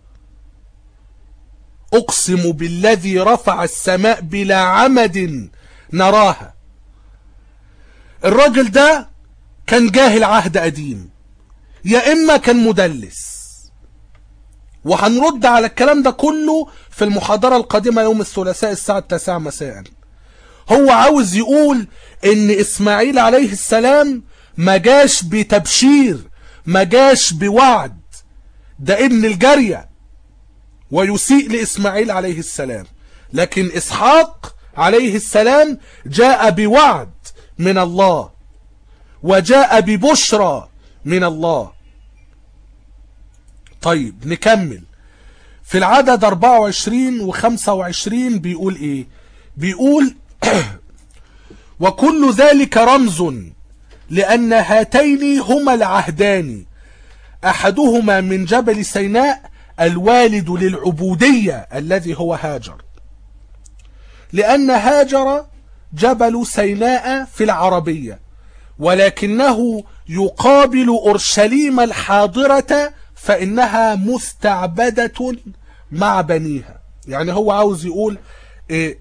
اقسم بالذي رفع السماء بلا عمد نراها الراجل ده كان جاهل عهد قديم يا اما كان مدلس وهنرد على الكلام ده كله في المحاضرة القادمة يوم الثلاثاء الساعة التاسعة مساء هو عاوز يقول ان اسماعيل عليه السلام ما جاش بتبشير ما جاش بوعد ده ابن الجارية ويسيء لاسماعيل عليه السلام لكن اسحاق عليه السلام جاء بوعد من الله وجاء ببشرى من الله طيب نكمل في العدد 24 و 25 بيقول ايه بيقول وكل ذلك رمز لأن هاتين هما العهدان أحدهما من جبل سيناء الوالد للعبودية الذي هو هاجر لأن هاجر جبل سيناء في العربية ولكنه يقابل أورشليم الحاضرة فإنها مستعبدة مع بنيها يعني هو عاوز يقول إيه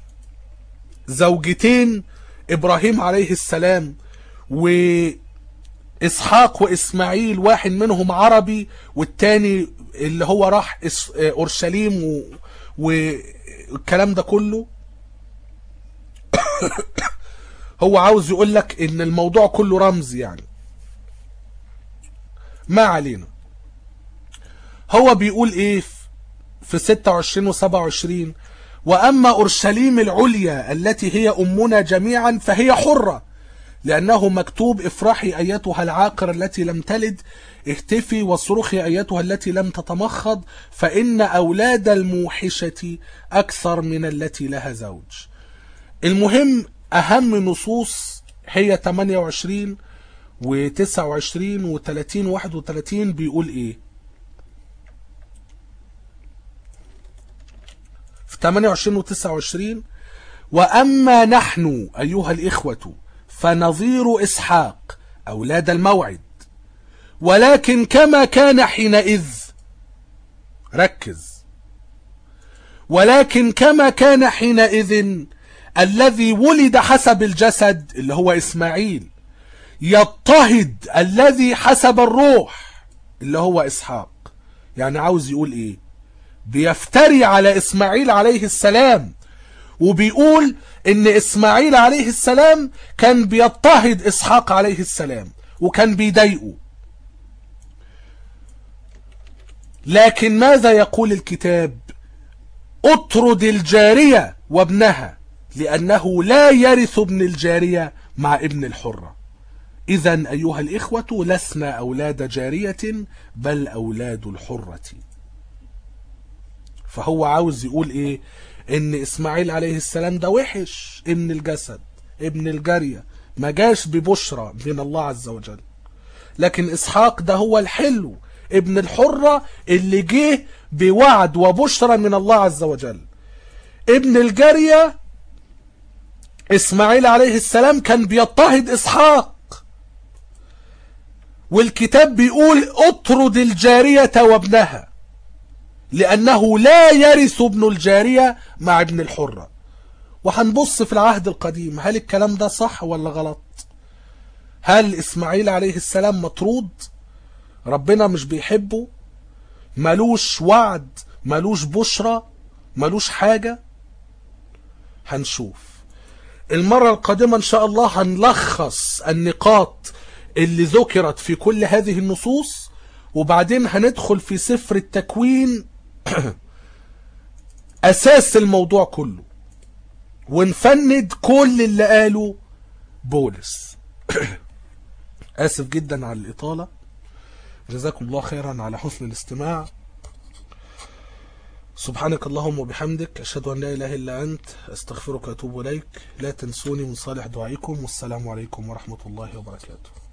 زوجتين إبراهيم عليه السلام وإسحاق وإسماعيل واحد منهم عربي والتاني اللي هو راح أورشليم و... والكلام ده كله هو عاوز يقول لك ان الموضوع كله رمز يعني ما علينا هو بيقول ايه في 26 و 27 واما اورشليم العليا التي هي امنا جميعا فهي حره لانه مكتوب افرحي ايتها العاقر التي لم تلد اهتفي واصرخي ايتها التي لم تتمخض فان اولاد الموحشه اكثر من التي لها زوج المهم اهم نصوص هي 28 و29 و30 و31 بيقول ايه في 28 و29 وأما نحن أيها الإخوة فنظير إسحاق أولاد الموعد ولكن كما كان حينئذ ركز ولكن كما كان حينئذ الذي ولد حسب الجسد اللي هو إسماعيل يضطهد الذي حسب الروح اللي هو إسحاق يعني عاوز يقول إيه بيفتري على إسماعيل عليه السلام وبيقول إن إسماعيل عليه السلام كان بيضطهد إسحاق عليه السلام وكان بيضايقه لكن ماذا يقول الكتاب اطرد الجارية وابنها لأنه لا يرث ابن الجارية مع ابن الحرة إذا أيها الإخوة لسنا أولاد جارية بل أولاد الحرة فهو عاوز يقول إيه إن إسماعيل عليه السلام ده وحش ابن الجسد ابن الجارية ما جاش ببشرى من الله عز وجل لكن إسحاق ده هو الحلو ابن الحرة اللي جه بوعد وبشرى من الله عز وجل ابن الجارية إسماعيل عليه السلام كان بيضطهد إسحاق والكتاب بيقول اطرد الجارية وابنها لأنه لا يرث ابن الجارية مع ابن الحرة وهنبص في العهد القديم هل الكلام ده صح ولا غلط هل إسماعيل عليه السلام مطرود ربنا مش بيحبه ملوش وعد ملوش بشرى ملوش حاجة هنشوف المرة القادمة إن شاء الله هنلخص النقاط اللي ذكرت في كل هذه النصوص وبعدين هندخل في سفر التكوين أساس الموضوع كله ونفند كل اللي قاله بولس آسف جدا على الإطالة جزاكم الله خيرا على حسن الاستماع سبحانك اللهم وبحمدك أشهد أن لا إله إلا أنت أستغفرك وأتوب إليك لا تنسوني من صالح دعائكم والسلام عليكم ورحمة الله وبركاته